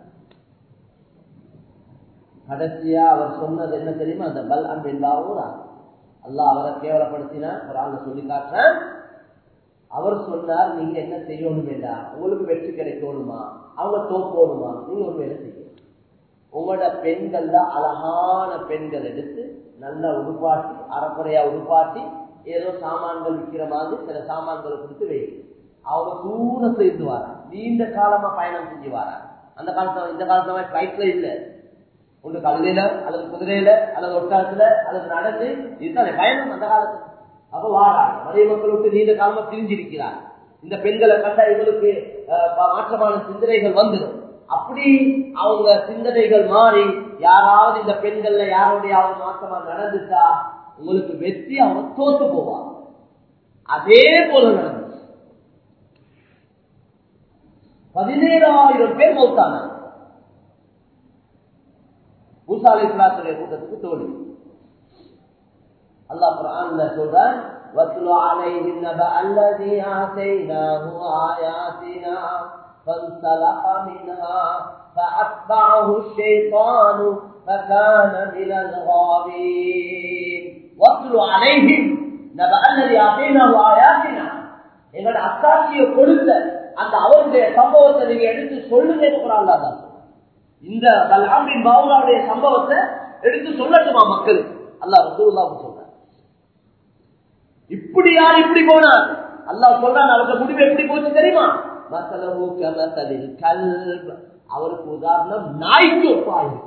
கடைசியா அவர் சொன்னது என்ன தெரியுமா அந்த பல் அன்பின்பாவூரா அல்லா அவரை கேவலப்படுத்தினா ஒரு ஆள் சொல்லி காட்டுறேன் அவர் சொன்னார் நீங்க என்ன செய்யணும் வேண்டாம் உங்களுக்கு வெற்றி கிடைக்கணுமா அவங்க தோப்போணுமா நீங்க ஒரு வேலை செய்ய உங்களோட பெண்கள்ல அழகான பெண்கள் எடுத்து நல்லா உருப்பாட்டி அறக்குறையா உருப்பாட்டி ஏதோ சாமான்கள் விற்கிற மாதிரி சில சாமான்களை கொடுத்து வைங்க அவங்க தூர செய்து வரா நீண்ட காலமா பயணம் செஞ்சு வரா அந்த காலத்துல இந்த காலத்துல பிளைட்ல இல்ல ஒன்று கழுதையில அல்லது குதிரையில அல்லது ஒட்டாத்துல அல்லது நடந்து இதுதான் பயணம் அந்த காலத்துல அப்ப வாராங்க மனைவி மக்கள் விட்டு நீண்ட காலமா பிரிஞ்சிருக்கிறார் இந்த பெண்களை கண்டா இவங்களுக்கு மாற்றமான சிந்தனைகள் வந்துடும் அப்படி அவங்க சிந்தனைகள் மாறி யாராவது இந்த பெண்கள்ல யாருடைய மாற்றமா நடந்துட்டா உங்களுக்கு வெற்றி அவங்க தோத்து போவாங்க அதே போல நடந்துச்சு பதினேழாயிரம் பேர் மௌத்தானாங்க மூசாலை கூட்டத்துக்கு தோல்வி அல்லாஹ் குர்ஆன்ல சொல்றான் وَاتْلُ عَلَيْهِمْ نَبَأَ الَّذِي آتَيْنَاهُ آيَاتِنَا فَانسَلَخَ مِنْهَا فَأَتْبَعَهُ الشَّيْطَانُ فَكَانَ مِنَ الْغَاوِينَ وَاتْلُ عَلَيْهِمْ نَبَأَ الَّذِي آتَيْنَاهُ آيَاتِنَا எங்களோட அத்தாட்சியை கொடுத்த அந்த அவருடைய சம்பவத்தை நீங்க எடுத்து சொல்லுங்க குரான் தான் இந்த பல்ஹாமின் பாவுலாவுடைய சம்பவத்தை எடுத்து சொல்லட்டுமா மக்களுக்கு அல்லாஹ் ரசூலுல்லாஹ் சொல்றார் இப்படி யார் இப்படி போனார் அல்லாஹ் சொல்றான் அவருக்கு முடிவு எப்படி போச்சு தெரியுமா மசலவு கமசலில் கல்ப் அவருக்கு உதாரணம் நாய்க்கு ஒப்பாயிருக்கு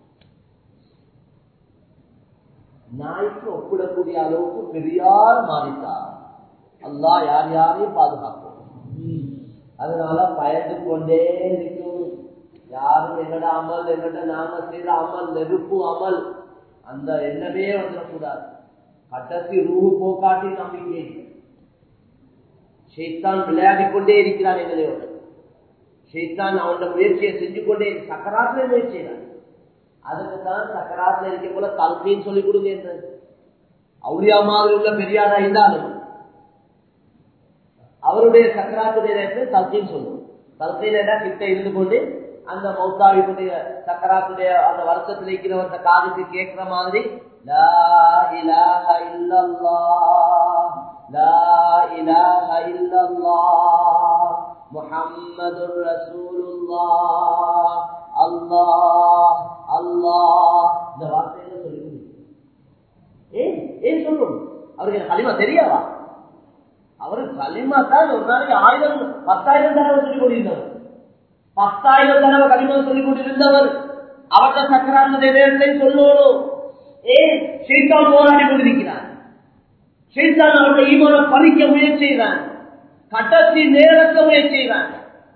நாய்க்கு ஒப்பிடக்கூடிய அளவுக்கு பெரியார் மாறிட்டார் அல்லாஹ் யார் யாரையும் பாதுகாக்கும் அதனால பயந்து கொண்டே இருக்கும் யாரும் எங்கட அமல் எங்கட நாம செய்யற அமல் நெருப்பு அமல் அந்த எண்ணமே வந்துடக்கூடாது கட்டத்தி ரூஹு போக்காட்டி நம்பிக்கை ஷெய்தான் விளையாடி கொண்டே இருக்கிறான் எங்களையோட ஷெய்தான் அவனோட முயற்சியை செஞ்சு கொண்டே சக்கராத்துல முயற்சி அதுக்கு தான் சக்கராத்துல இருக்க போல கல்வின்னு சொல்லி கொடுங்க என்றது அவுளியா மாதிரி உள்ள பெரியாரா இருந்தாலும் அவருடைய சக்கராத்துடைய நேரத்தில் தல்கின்னு சொல்லுவோம் தல்கையில கிட்ட இருந்து கொண்டு அந்த மௌத்தாவினுடைய சக்கராத்துடைய அந்த வருஷத்துல இருக்கிறவர்த்த காதுக்கு கேட்கிற மாதிரி லா இலாஹ இல்லல்லாஹ் லா இலாஹ இல்லல்லாஹ் முஹம்மதுர் ரசூலுல்லாஹ் அல்லாஹ் அல்லாஹ் இந்த வார்த்தையில சொல்லி ஏன் ஏன் சொல்லும் அவருக்கு களிமா தெரியாதா அவருக்கு களிமா தான் ஒரு நாளைக்கு ஆயிரம் பத்தாயிரம் தடவை சொல்லிக் கொண்டிருந்தவர் பத்தாயிரம் தடவை களிமா சொல்லிக் கொண்டிருந்தவர் அவர்கிட்ட சக்கராந்த நேரத்தை சொல்லணும் ஏன் ஷெய்தான் போராடி கொண்டிருக்கிறார் ஷெய்தான் அவருடைய ஈமான பறிக்க முயற்சி செய்கிறான் கட்டத்தி நேரத்த முயற்சி செய்கிறான்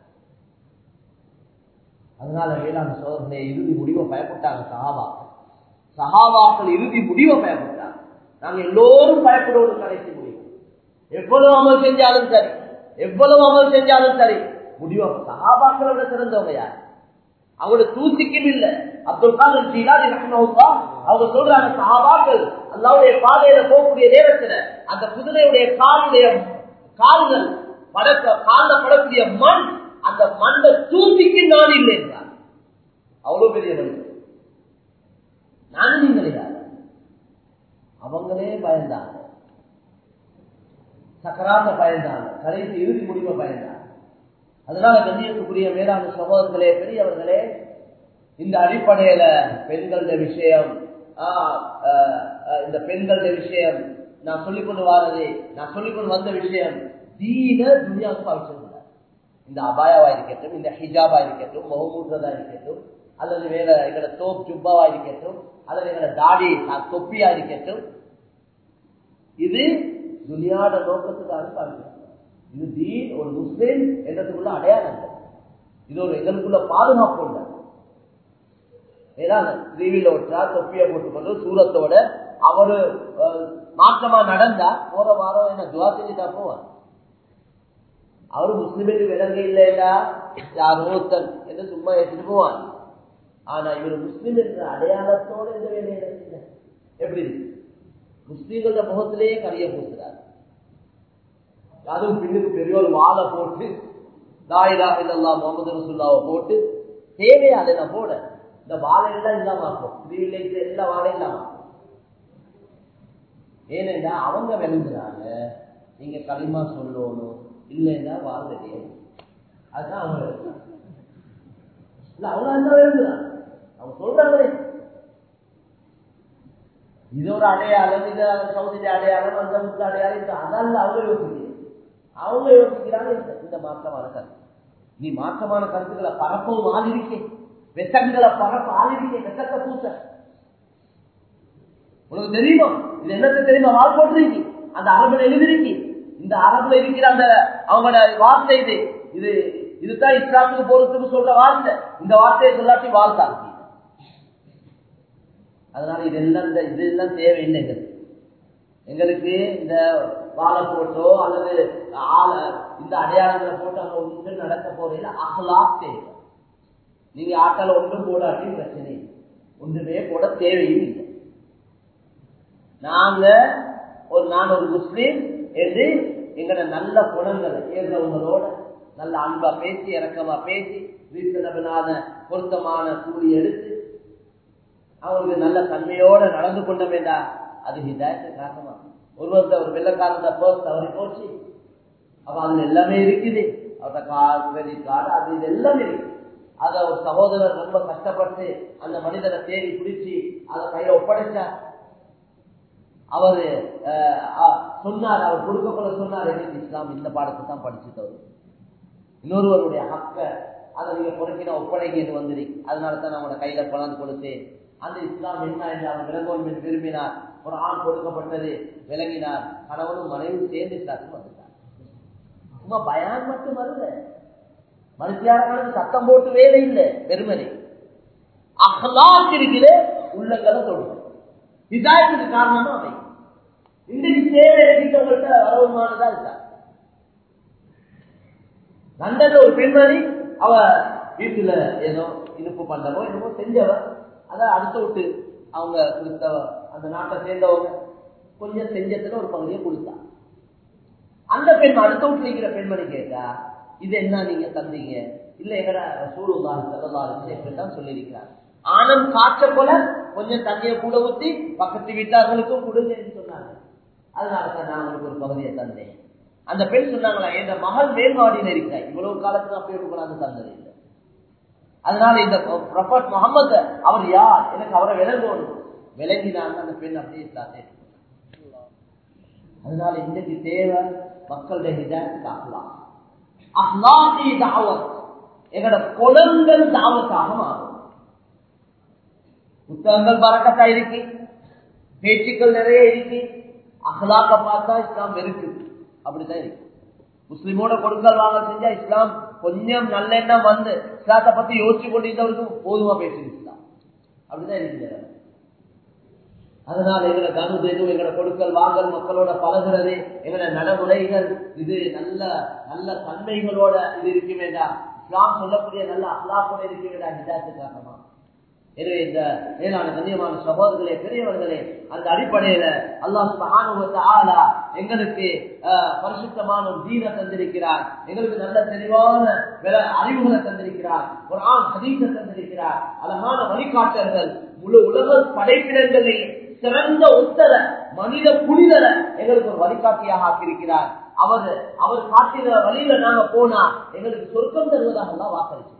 அதனால வேளாண் சோதனை இறுதி முடிவை பயப்பட்டாங்க சஹாபாக்கள் சஹாபாக்கள் இறுதி முடிவை பயப்பட்டாங்க நாங்க எல்லோரும் பயப்படுவோம் கடைசி முடிவு எவ்வளவு அமல் செஞ்சாலும் சரி எவ்வளவு அமல் செஞ்சாலும் சரி முடிவு சஹாபாக்களோட சிறந்தவங்க யார் அவங்களோட தூசிக்கும் இல்ல அப்துல் காதர் ஜீலாதி ரஹ்மஹுல்லா அவங்க சொல்றாங்க சஹாபாக்கள் அல்லாவுடைய பாதையில போகக்கூடிய நேரத்துல அந்த குதிரையுடைய காலுடைய கால்கள் படக்க கால படக்கூடிய மண் அந்த மண்ணை தூசிக்கு நான் இல்லை என்றார் அவ்வளவு பெரிய மனிதர் நானும் நீங்கள் யார் அவங்களே பயந்தாங்க சக்கராத்த பயந்தாங்க கடைசி இறுதி முடிவை பயந்தாங்க அதனால கண்ணியத்துக்குரிய மேலான சகோதரர்களே பெரியவர்களே இந்த அடிப்படையில பெண்களுடைய விஷயம் இந்த பெண்களுடைய விஷயம் நான் சொல்லிக்கொண்டு வாரது நான் சொல்லிக்கொண்டு வந்த விஷயம் தீன துணியாவுக்கு பாவிச்சிருந்தார் இந்த அபாயாவா இருக்கட்டும் இந்த ஹிஜாபா இருக்கட்டும் முகமூற்றதா இருக்கட்டும் அல்லது வேற எங்களோட தோப் ஜுப்பாவா இருக்கட்டும் அல்லது எங்களோட தாடி தொப்பியா இருக்கட்டும் இது துனியாட நோக்கத்துக்காக பாவிக்கிறார் இது தீன் ஒரு முஸ்லீம் என்றதுக்குள்ள அடையாளம் இது ஒரு எங்களுக்குள்ள பாதுகாப்பு உண்டு டிவியில ஒற்றா தொப்பியை போட்டுக்கொண்டு சூரத்தோட அவரு மாற்றமா நடந்தா போற வாரம் என்ன துவா செஞ்சுட்டா போவார் அவரு முஸ்லிமுக்கு விலங்கு இல்லைடா யார் ஒருத்தன் என்று சும்மா எடுத்துட்டு போவான் ஆனா இவர் முஸ்லிம் என்ற அடையாளத்தோட இந்த வேலையை எப்படி இருக்கு முஸ்லீம்கள முகத்திலேயே கரிய போகிறார் அதுவும் பின்னுக்கு பெரிய ஒரு வாழை போட்டு தாயிலா இல்லல்லா முகமது ரசுல்லாவை போட்டு தேவையாத நான் போட இந்த வாழை எல்லாம் இல்லாம ஆக்கும் ஸ்ரீலைக்கு எல்லா வாழை இல்லாம ஏனென்றா அவங்க விளைஞ்சுறாங்க நீங்க களிமா சொல்லணும் இல்லைன்னா வாழ்றதே அதுதான் அவங்க இல்ல அவங்க அந்த விளைஞ்சுறாங்க அவங்க சொல்றாங்களே இது ஒரு அடையாளம் இது சவுதிய அடையாளம் அந்த முத்த அடையாளம் இது அதல்ல அவங்க யோசிக்கிறேன் அவங்க யோசிக்கிறாங்க இந்த மாற்றமான கருத்து நீ மாற்றமான கருத்துக்களை பரப்பவும் ஆளிருக்கே வெத்தங்களை பரப்ப ஆளிருக்கே வெத்தத்தை பூச உனக்கு தெரியுமா இது என்னத்தை தெரியுமா வாழ் போட்டிருக்கி அந்த அரபுல எழுதிருக்கி இந்த அரபுல இருக்கிற அந்த அவங்களோட வார்த்தை இது இது இதுதான் இஸ்லாத்துக்கு போறதுக்கு சொல்ற வார்த்தை இந்த வார்த்தையை சொல்லாட்டி வாழ்த்தாங்க அதனால இதெல்லாம் இந்த இதெல்லாம் தேவையில்லை எங்களுக்கு எங்களுக்கு இந்த வாழை போட்டோ அல்லது ஆளை இந்த அடையாளங்களை போட்டு அங்க ஒன்று நடக்க போறீங்க அகலா தேவை நீங்க ஆட்டால ஒன்றும் போடாட்டி பிரச்சனை ஒன்றுமே போட தேவையும் இல்லை நாங்க ஒரு நான் ஒரு முஸ்லீம் என்று எங்களோட நல்ல குணங்களை ஏறவங்களோட நல்ல அன்பா பேசி இறக்கமா பேசி வீட்டினாத பொருத்தமான கூலி எடுத்து அவங்களுக்கு நல்ல தன்மையோட நடந்து கொண்ட வேண்டாம் அது ஹிதாயத்து காரணமா ஒருவர் ஒரு வெள்ளக்காரந்த பர்ஸ் தவறி போச்சு அப்ப அதுல எல்லாமே இருக்குது அவர்கிட்ட கார் கிரெடிட் கார்டு அது இது எல்லாமே இருக்கு அத ஒரு சகோதரர் ரொம்ப கஷ்டப்பட்டு அந்த மனிதனை தேடி பிடிச்சி அதை கையில ஒப்படைச்சார் அவரு சொன்னார் அவர் கொடுக்கக்குள்ள சொன்னார் எனக்கு இஸ்லாம் இந்த பாடத்தை தான் படிச்சு தரும் இன்னொருவருடைய ஹக்க அதை நீங்க பொறுக்கின ஒப்படைக்கு வந்துரு அதனால தான் அவங்களோட கையில கொண்டாந்து கொடுத்தேன் அந்த இஸ்லாம் என்ன என்று அவர் விளங்குவோம் என்று விரும்பினார் ஒரு ஆண் கொடுக்கப்பட்டது விளங்கினார் கணவனும் மனைவி சேர்ந்து இஸ்லாத்துக்கு வந்துட்டார் சும்மா பயான் மட்டும் வரல மனுஷியாரங்களுக்கு சத்தம் போட்டு வேலை இல்லை பெருமதி அகலாக் இருக்கிற உள்ளங்களை தொடும் இதாயத்துக்கு காரணமா அவை இன்றைக்கு சேவை எடுத்தவங்கள்ட்ட வரவுமானதா இருக்கா லண்டன்ல ஒரு பெண்மணி அவ வீட்டுல ஏதோ இனிப்பு பண்றவோ என்னமோ செஞ்சவ அத அடுத்த விட்டு அவங்க கொடுத்தவ அந்த நாட்டை சேர்ந்தவங்க கொஞ்சம் செஞ்சதுல ஒரு பகுதியை கொடுத்தா அந்த பெண் அடுத்த விட்டு இருக்கிற பெண்மணி கேட்டா இது என்ன நீங்க தந்தீங்க இல்ல எங்கட சூழ்நிலை செல்லலாரு இப்படித்தான் சொல்லியிருக்கிறார் ஆனம் காய்ச்ச போல கொஞ்சம் தண்ணியை கூட ஊத்தி பக்கத்து வீட்டார்களுக்கும் கொடுங்கன்னு சொன்னாங்க அதனாலதான் நான் உங்களுக்கு ஒரு பகுதியை தந்தேன் அந்த பெண் சொன்னாங்களா என் மகள் மேல்மாடியில் இருக்கிற இவ்வளவு காலத்துக்கு நான் போய் கூடாது தந்தது இல்லை அதனால இந்த ப்ரொஃபட் முகமது அவர் யார் எனக்கு அவரை விளங்கணும் விளங்கினாங்க அந்த பெண் அப்படியே இஸ்லாத்தை அதனால இன்றைக்கு தேவை மக்களுடைய ஹிதாயத்துக்கு அஹ்லாம் அஹ்லாகி தாவத் எங்களோட குளங்கள் தாவத்தாக மாறும் புத்தகங்கள் பறக்கத்தா இருக்கு பேச்சுக்கள் நிறைய இருக்கு அஹ்லாக்க பார்த்தா இஸ்லாம் இருக்கு அப்படிதான் இருக்கு முஸ்லிமோட கொடுக்கல் வாங்க செஞ்சா இஸ்லாம் கொஞ்சம் நல்ல எண்ணம் வந்து இஸ்லாத்தை பத்தி யோசிச்சு கொண்டிருந்தவருக்கும் போதுமா பேசுது இஸ்லாம் அப்படிதான் இருக்கு அதனால எங்களை கனுதெனு எங்களை கொடுக்கல் வாங்கல் மக்களோட பழகிறது எங்களை நடைமுறைகள் இது நல்ல நல்ல தன்மைகளோட இது இருக்க வேண்டாம் இஸ்லாம் சொல்லக்கூடிய நல்ல அஹ்லாக்கோட இருக்க வேண்டாம் ஹிதாயத்துக்காகமா எனவே இந்த மேலான கண்ணியமான சகோதரர்களே பெரியவர்களே அந்த அடிப்படையில அல்லாஹ் சுபஹானுவத்த ஆலா எங்களுக்கு பரிசுத்தமான ஒரு தீன தந்திருக்கிறார் எங்களுக்கு நல்ல தெளிவான வில அறிவுகளை தந்திருக்கிறார் ஒரு ஆண் ஹதீச தந்திருக்கிறார் அழகான வழிகாட்டல்கள் முழு உலக படைப்பிடங்களை சிறந்த உத்தர மனித புனிதரை எங்களுக்கு ஒரு வழிகாட்டியாக ஆக்கியிருக்கிறார் அவர் அவர் காட்டின வழியில நாங்க போனா எங்களுக்கு சொர்க்கம் தருவதாக எல்லாம் வாக்களிச்சு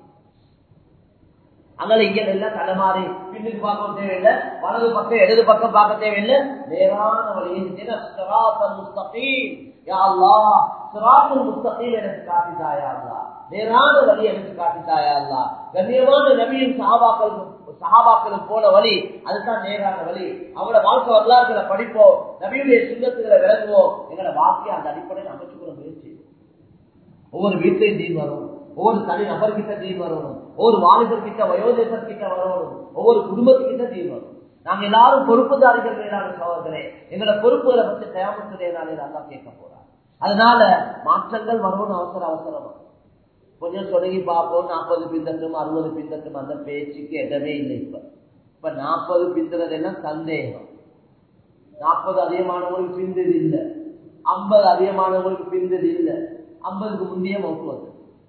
அதனால இங்க எல்லாம் தடமாறி பின்னுக்கு பார்க்க தேவையில்லை வலது பக்கம் இடது பக்கம் பார்க்க தேவையில்லை நேரான வழியில் எனக்கு காட்டித்தாயா நேரான வழி எனக்கு காட்டித்தாயா கண்ணியமான நபியின் சகாபாக்களுக்கு சகாபாக்களுக்கு போன வழி அதுதான் நேரான வழி அவங்களோட வாழ்க்கை வரலாறுகளை படிப்போம் நபியுடைய சுண்ணத்துகளை விளங்குவோம் எங்களோட வாழ்க்கையை அந்த அடிப்படையில் அமைச்சுக்கிற முயற்சி ஒவ்வொரு வீட்லையும் தீன் வரும் ஒவ்வொரு தனி நபர்கிட்ட தீன் வரணும் ஒவ்வொரு வாலிபர் கிட்ட வயோதேசர் கிட்ட வரணும் ஒவ்வொரு குடும்பத்துக்கிட்ட தீன் வரும் நாங்க எல்லாரும் பொறுப்புதாரிகள் மேலான சோதர்களே எங்களோட பொறுப்புகளை பற்றி தயாமத்துடைய நாளில் நல்லா கேட்க போறார் அதனால மாற்றங்கள் வரணும்னு அவசர அவசரமா கொஞ்சம் தொடங்கி பார்ப்போம் நாற்பது பிந்தட்டும் அறுபது பிந்தட்டும் அந்த பேச்சுக்கு இடமே இல்லை இப்ப இப்ப நாற்பது பிந்துறது என்ன சந்தேகம் நாற்பது அதிகமானவங்களுக்கு பிந்தது இல்லை ஐம்பது அதிகமானவங்களுக்கு பிந்தது இல்லை ஐம்பதுக்கு முந்தைய மௌத்துவது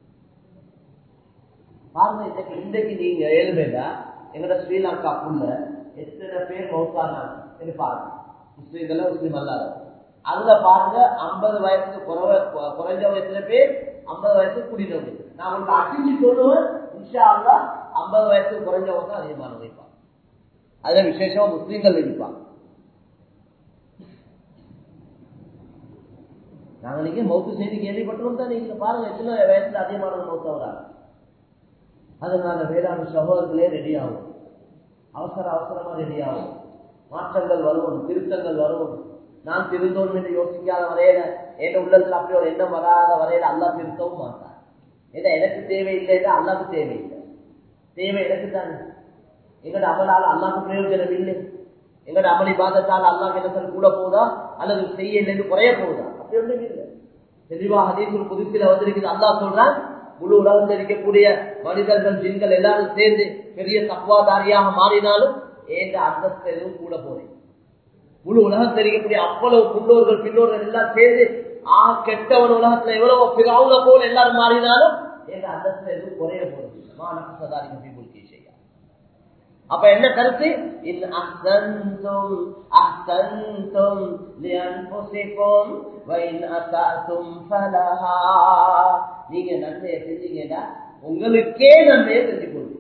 பாருங்க இன்றைக்கு இன்றைக்கு நீங்க ஏழுமேடா எங்கட ஸ்ரீலங்காக்குள்ள எத்தனை பேர் மௌத்தானாங்க பாருங்க முஸ்லீம்கள முஸ்லீம் அல்லாத அதுல பாருங்க ஐம்பது வயசுக்கு குறைவ குறைஞ்சவங்க எத்தனை பேர் ஐம்பது வயசுக்கு குடினவங்க நான் உங்களுக்கு அடிச்சு சொல்லுவேன் இன்ஷா அல்லா ஐம்பது வயசுக்கு குறைஞ்சவங்க தான் அதிகமானவங்க இருப்பாங்க அதுல விசேஷமா முஸ்லீம்கள் இருப்பாங்க நாங்க நீங்க மௌத்து செய்தி கேள்விப்பட்டோம் தான் நீங்க பாருங்க எத்தனை வயசுல அதிகமான மௌத்த வராங்க அதனால வேளாண் சகோதரர்களே ரெடி ஆகும் அவசர அவசரமா ரெடி ஆகும் மாற்றங்கள் வரும் திருத்தங்கள் வரும் நான் திருந்தோம் என்று யோசிக்காத வரையில என் உள்ளத்துல அப்படி ஒரு எண்ணம் வராத வரையில அல்லா திருத்தவும் மாட்டான் ஏன்னா எனக்கு தேவையில்லை அல்லாக்கு தேவையில்லை தேவை எனக்கு தானே எங்கட அமலால் அல்லாக்கு பிரயோஜனம் இல்லை எங்கட அமளி பாதத்தால் அல்லாஹ் என்ன கூட போதா அல்லது செய்ய இல்லைன்னு குறைய போதா அப்படி ஒன்றும் இல்லை தெளிவாக ஹதீசுல் புதுப்பில வந்திருக்குது அல்லாஹ் சொல்றான் முழு உலகத்தில் இருக்கக்கூடிய மனிதர்கள் ஜின்கள் எல்லாரும் சேர்ந்து பெரிய தக்குவாதாரியாக மாறினாலும் ஏந்த அந்தஸ்து எதுவும் கூட போறேன் முழு உலகத்தில் இருக்கக்கூடிய அவ்வளவு முன்னோர்கள் பின்னோர்கள் எல்லாம் சேர்ந்து ஆ கெட்டவன் உலகத்துல எவ்வளவு பிறவுல போல எல்லாரும் மாறினாலும் ஏந்த அந்தஸ்து எதுவும் குறைய போறது மாணவ சதாரி நபிபுல் கேஷையா அப்ப என்ன கருத்து இன் அஹ்சன்தும் அஹ்சன்தும் லிஅன்ஃபுசிகும் வ இன் அஸஅதும் ஃபலஹா நீங்க நன்மையை செஞ்சீங்கன்னா உங்களுக்கே நன்மையை செஞ்சு கொள்ளுங்க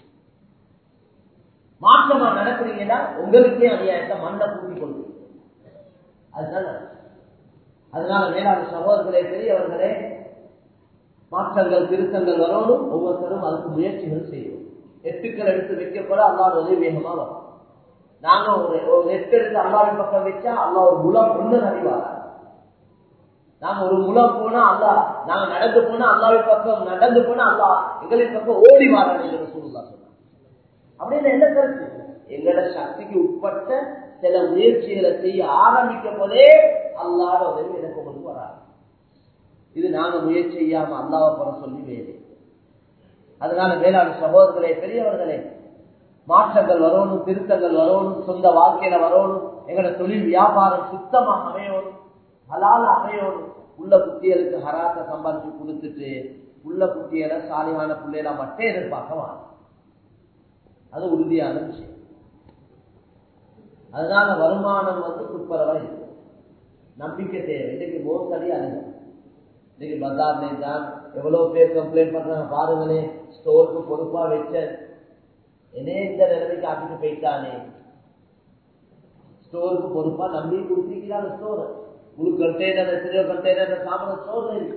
மாற்றமா நடக்கிறீங்கன்னா உங்களுக்கே அநியாயத்தை மண்ணை கூட்டி கொள்ளுங்க அதுதான் அதனால மேலான சகோதரர்களே பெரியவர்களே மாற்றங்கள் திருத்தங்கள் வரணும் ஒவ்வொருத்தரும் அதுக்கு முயற்சிகள் செய்யணும் எட்டுக்கள் எடுத்து வைக்கப்பட அல்லாத உதவி வேகமா வரும் நாங்க ஒரு ஒரு எட்டு எடுத்து அல்லாவின் பக்கம் வச்சா அல்லா ஒரு முலம் ஒன்று அறிவாரா நாங்க ஒரு முலம் போனா அல்லா நாங்க நடந்து போனா அல்லாவின் பக்கம் நடந்து போனா அல்லா எங்களின் பக்கம் ஓடி வாராங்க சூழ்நிலை சொன்னாங்க அப்படின்னு என்ன கருத்து எங்களோட சக்திக்கு உட்பட்ட சில முயற்சிகளை செய்ய ஆரம்பிக்கும் போதே அல்லாத உதவி எனக்கு உங்களுக்கு வராது இது நாங்க முயற்சி செய்யாம அல்லாவை போற சொல்லி வேறு அதனால வேளாண் சகோதரர்களே பெரியவர்களே மாற்றங்கள் வரணும் திருத்தங்கள் வரணும் சொந்த வாழ்க்கையில வரணும் எங்களோட தொழில் வியாபாரம் சுத்தமாக அமையணும் ஹலால அமையணும் உள்ள குட்டிகளுக்கு ஹராத்த சம்பாதிச்சு கொடுத்துட்டு உள்ள குட்டிகளை சாலியான பிள்ளைகள மட்டும் எதிர்பார்க்க வாங்க அது உறுதியான விஷயம் அதனால வருமானம் வந்து துப்பரவா இருக்கு நம்பிக்கை தேவை இன்னைக்கு மோசடி அதிகம் இன்னைக்கு பஜார்ல தான் எவ்வளவு பேர் கம்ப்ளைண்ட் பண்றாங்க பாருங்களே ஸ்டோருக்கு பொறுப்பா வச்ச என்னே இந்த நிலைமைக்கு ஆக்கிட்டு போயிட்டானே ஸ்டோருக்கு பொறுப்பா நம்பி கொடுத்திருக்கிறாங்க ஸ்டோர் முழு கண்டெய்னர் எத்தனையோ கண்டெய்னர் சாமான ஸ்டோர்ல இருக்கு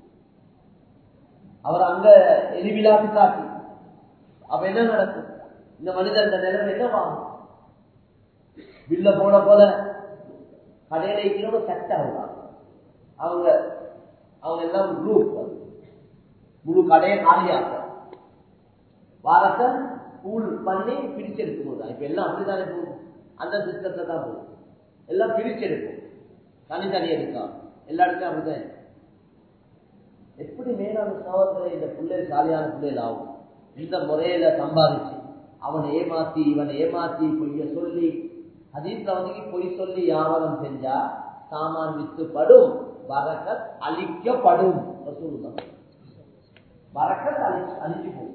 அவர் அங்க எலிவிழாக்கு காட்டி அப்ப என்ன நடக்கும் இந்த மனிதன் இந்த நிலைமை என்ன வாங்கும் பில்ல போன போல கடையில இருக்கிறவங்க செட் ஆகுறாங்க அவங்க அவங்க எல்லாம் குரூப் முழு கடையை காலியாக வாரத்தை கூல் பண்ணி பிரிச்செடுக்கும் போது இப்ப எல்லாம் அப்படித்தானே போகும் அந்த சிஸ்டத்தை தான் போகும் எல்லாம் பிரிச்செடுக்கும் தனித்தனி எடுக்கா எல்லா இடத்தையும் அப்படிதான் இருக்கு. எப்படி மேலான சோதனை இந்த பிள்ளை சாலியான பிள்ளைகள் ஆகும் இந்த முறையில சம்பாதிச்சு அவனை ஏமாத்தி இவனை ஏமாத்தி பொய்ய சொல்லி அதீத்துல வந்து பொய் சொல்லி வியாபாரம் செஞ்சா சாமான் வித்துப்படும் வரக்கத் அழிக்கப்படும் ரசூலுல்லாஹ். வரக்கத் அழி அழிஞ்சு போகும்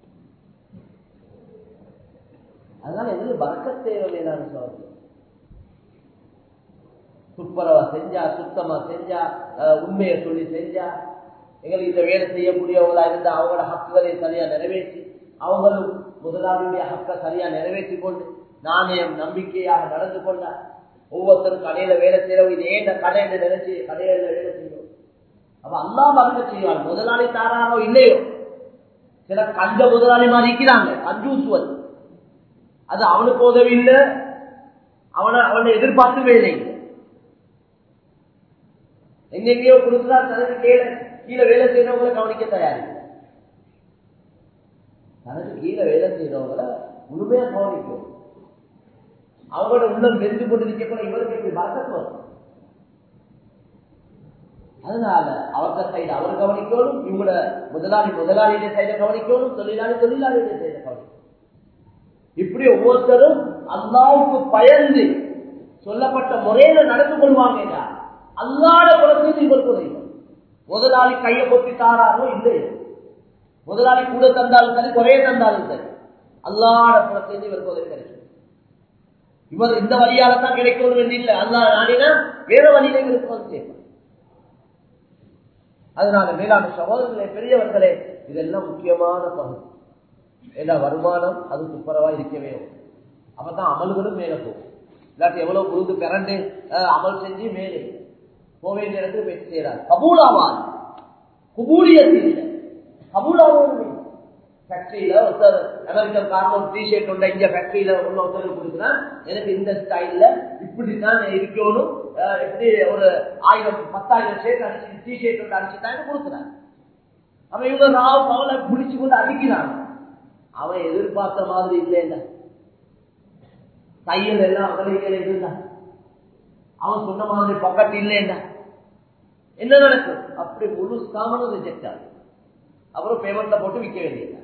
அதனால எங்களுக்கு வரக்கத் தேவை மேலான சோதனை துப்புரவா செஞ்சா சுத்தமா செஞ்சா அஹ், உண்மையை சொல்லி செஞ்சா எங்களுக்கு இந்த வேலை செய்யக்கூடியவங்களா இருந்தா அவங்களோட ஹக்குகளை சரியா நிறைவேற்றி அவங்களும் முதலாளியுடைய ஹக்கை சரியா நிறைவேற்றி கொண்டு நாணயம் நம்பிக்கையாக நடந்து கொண்டா ஒவ்வொருத்தரும் கடையில வேலை செய்யறவங்க இது ஏன் இந்த கடையில நினைச்சு கடையில வேலை செய்யும் அப்ப அல்லா மறக்க செய்வார் முதலாளி தாராரோ இல்லையோ சில கஞ்ச முதலாளி மாதிரி இருக்கிறாங்க கஞ்சூசுவல் அது அவனுக்கு உதவி இல்லை அவனை அவனை எதிர்பார்த்து வேலை இல்லை எங்கெங்கயோ கொடுக்குறா தனக்கு கீழே கீழே வேலை செய்யறவங்களை கவனிக்க தயாரில்லை தனக்கு கீழே வேலை செய்யறவங்களை முழுமையா கவனிக்கும் அவங்களோட உள்ளம் வெந்து கொண்டிருக்க இவருக்கு இப்படி மறக்கத்து வரும் அதனால அவர்த சைடு அவர் கவனிக்கணும் இவங்களோட முதலாளி முதலாளியுடைய சைட கவனிக்கணும் தொழிலாளி தொழிலாளியுடைய சைட கவனிக்கணும் இப்படி ஒவ்வொருத்தரும் அல்லாவுக்கு பயந்து சொல்லப்பட்ட முறையில நடந்து கொள்வாங்க அல்லாத குலத்தில் இவருக்கு உதவி முதலாளி கையை கொத்தி தாராரோ இல்லையோ முதலாளி கூட தந்தாலும் சரி குறைய தந்தாலும் சரி அல்லாட குலத்தில் இவருக்கு உதவி கிடைக்கும் இவர் இந்த வழியால தான் கிடைக்கணும் என்று இல்லை அல்லா நாடினா வேற வழியில இவருக்கு வந்து சேர்ப்பார் அதனால மேலான சகோதரர்களே பெரியவர்களே இதெல்லாம் முக்கியமான பகுதி ஏன்னா வருமானம் அது துப்புரவா இருக்கவே அப்பதான் அமல்களும் மேல போகும் இல்லாட்டி எவ்வளவு புரிந்து பிறண்டு அஹ், அமல் செஞ்சு மேலே போக வேண்டிய இடத்துக்கு போய் சேராது கபூலாவான் குபூலியத்தில் இல்லை கபூலாவும் ஃபேக்டரியில ஒருத்தர் அமெரிக்கன் காரணம் டி ஷர்ட் உண்ட இங்க ஃபேக்டரியில உள்ள ஒருத்தர் கொடுக்குறான் எனக்கு இந்த ஸ்டைல்ல இப்படித்தான் இருக்கணும் அஹ், எப்படி ஒரு ஆயிரம் பத்தாயிரம் ஷர்ட் அடிச்சு டி ஷர்ட் ஒன்று அடிச்சுதான் கொடுக்குறான் அவன் இவங்க ராவ் பவலை பிடிச்சு கொண்டு அடிக்கிறான் அவன் எதிர்பார்த்த மாதிரி இல்லைன்னா தையல் எல்லாம் அகலைகள் இருந்தா அவன் சொன்ன மாதிரி பக்கத்து இல்லைன்னா என்ன நடக்கும் அப்படி முழு சாமானும் ரிஜெக்ட் ஆகும் அப்புறம் பேமெண்ட்ல போட்டு விற்க வேண்டியது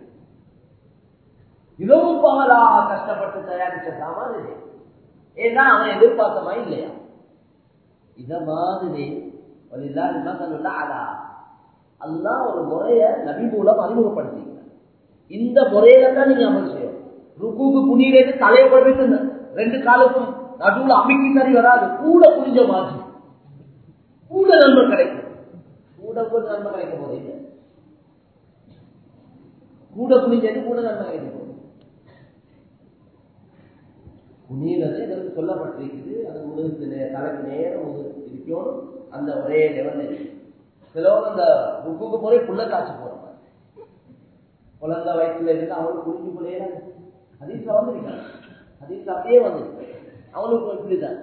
இரவு பகலாக கஷ்டப்பட்டு தயாரிச்ச சாமான் இது ஏன்னா அவன் எதிர்பார்த்த மாதிரி இல்லையா இத மாதிரி அல்லா ஒரு முறைய நபி மூலம் அறிமுகப்படுத்திக்கிறார் இந்த முறையில தான் நீங்க அமல் செய்யணும் ருக்குக்கு புனியிலேருந்து தலையை குழப்பிட்டு ரெண்டு காலுக்கும் நடுவுல அமைக்கி தறி வராது கூட புரிஞ்ச மாதிரி கூட நன்மை கிடைக்கும் கூட கூட நன்மை கிடைக்க போது இல்லை கூட புனிஞ்சது கூட நன்மை கிடைக்க போகுது புனியது இதற்கு சொல்லப்பட்டிருக்குது அது முழுக்கு தலைக்கு நேரம் இருக்கணும் அந்த ஒரே லெவலில் இருக்கு சிலவங்க அந்த ருக்குக்கு போய் புள்ள காய்ச்சி போறாங்க குழந்தை வயசுல இருந்து அவனுக்கு புரிஞ்சு கொள்ளே ஹதீஸ்ல வந்திருக்காங்க ஹதீஸ்ல அப்படியே வந்து அவனுக்கு இப்படிதான்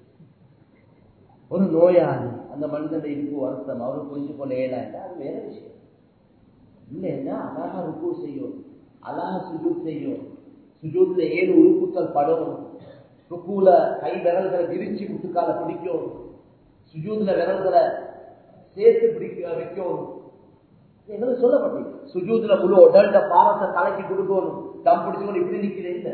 ஒரு நோயாளி அந்த மனிதன் இருக்கு வருத்தம் அவருக்கு புரிஞ்சு கொள்ள இயலாண்டா அது வேற விஷயம் இல்லைன்னா அழகா ருக்கு செய்யும் அழகா சுஜூத் செய்யும் சுஜூத்ல ஏழு உறுப்புக்கள் படணும் ருக்குல கை விரல்களை விரிச்சு முட்டுக்கால பிடிக்கும் சுஜூத்ல விரல்களை சேர்த்து பிடிக்க வைக்கணும் எங்களுக்கு சொல்லப்பட்டது சுஜூத்ல முழு உடல்ட பாரத்தை தலைக்கு கொடுக்கணும் தம் பிடிச்சுக்கணும் இப்படி நிக்கிறேன் இல்ல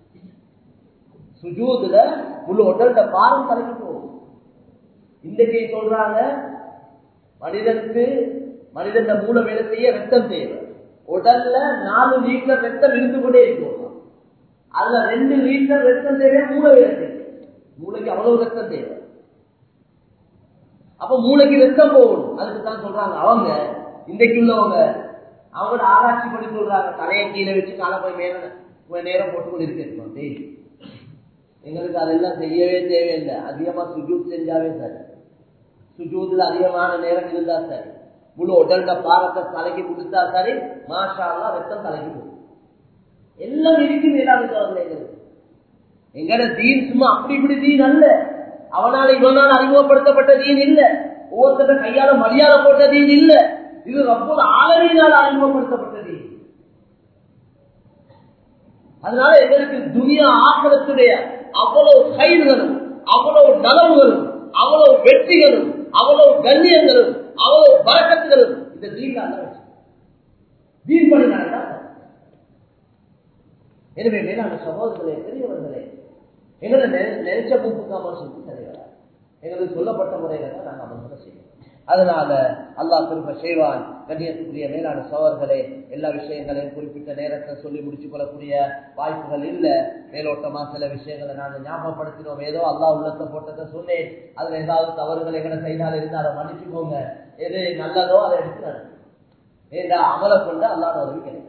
சுஜூதுல முழு உடல்ட பாரம் தலைக்கு போகும் இன்றைக்கு சொல்றாங்க மனிதனுக்கு மனிதன் மூல வேலை செய்ய ரத்தம் தேவை உடல்ல நாலு லிட்டர் ரத்தம் இருந்து கொண்டே இருக்கும் அதுல ரெண்டு லிட்டர் ரத்தம் தேவை மூளை வேலை செய்யும் மூளைக்கு அவ்வளவு ரத்தம் தேவை அப்ப மூளைக்கு ரத்தம் போகணும் அதுக்கு தான் சொல்றாங்க அவங்க இன்றைக்கு உள்ளவங்க அவங்களோட ஆராய்ச்சி பண்ணி சொல்றாங்க தலையை கீழே வச்சு காலை போய் மேல கொஞ்ச நேரம் போட்டுக்கொண்டு இருக்கோம் டெய்லி எங்களுக்கு அதெல்லாம் செய்யவே தேவையில்லை அதிகமா சுஜூத் செஞ்சாவே சரி சுஜூத்துல அதிகமான நேரம் இருந்தா சரி முழு உடல்ல பாரத்தை தலைக்கு கொடுத்தா சரி மாஷாலாம் ரத்தம் தலைக்கு போகும் எல்லாம் இருக்கு மேலாக எங்களுக்கு எங்கட தீன் சும்மா அப்படி இப்படி தீன் அல்ல அவனால இவனால் அறிமுகப்படுத்தப்பட்ட தீன் இல்ல ஒவ்வொருத்தர கையால மரியாதை போட்ட தீன் இல்ல இது ரொம்ப ஆளவினால் அறிமுகப்படுத்தப்பட்ட தீன் அதனால எங்களுக்கு துனியா ஆக்கிரத்துடைய அவ்வளவு கைதுகளும் அவ்வளவு நலவுகளும் அவ்வளவு வெற்றிகளும் அவ்வளவு கண்ணியங்களும் அவ்வளவு பழக்கத்துகளும் இந்த தீன் அல்ல தீன் பண்ணி நடந்தா எனவே மேலான சகோதரர்களே பெரியவர்களே எங்களை நினைச்ச பூப்புக்கு அமர்சிக்கு சரிவரா எங்களுக்கு சொல்லப்பட்ட முறையில தான் நாங்கள் அமர்ந்த செய்வோம் அதனால அல்லாஹ் திரும்ப செய்வான் கண்ணியத்துக்குரிய மேலான சோழர்களே எல்லா விஷயங்களையும் குறிப்பிட்ட நேரத்தை சொல்லி முடிச்சு கொள்ளக்கூடிய வாய்ப்புகள் இல்லை மேலோட்டமா சில விஷயங்களை நாங்கள் ஞாபகப்படுத்தினோம் ஏதோ அல்லாஹ் உள்ளத்தை போட்டதை சொன்னேன் அதுல ஏதாவது தவறுகள் எங்களை செய்தால் இருந்து அதை மன்னிச்சுக்கோங்க எது நல்லதோ அதை எடுத்து ஏதா அமலை கொண்டு அல்லாத உதவி கிடைக்கும்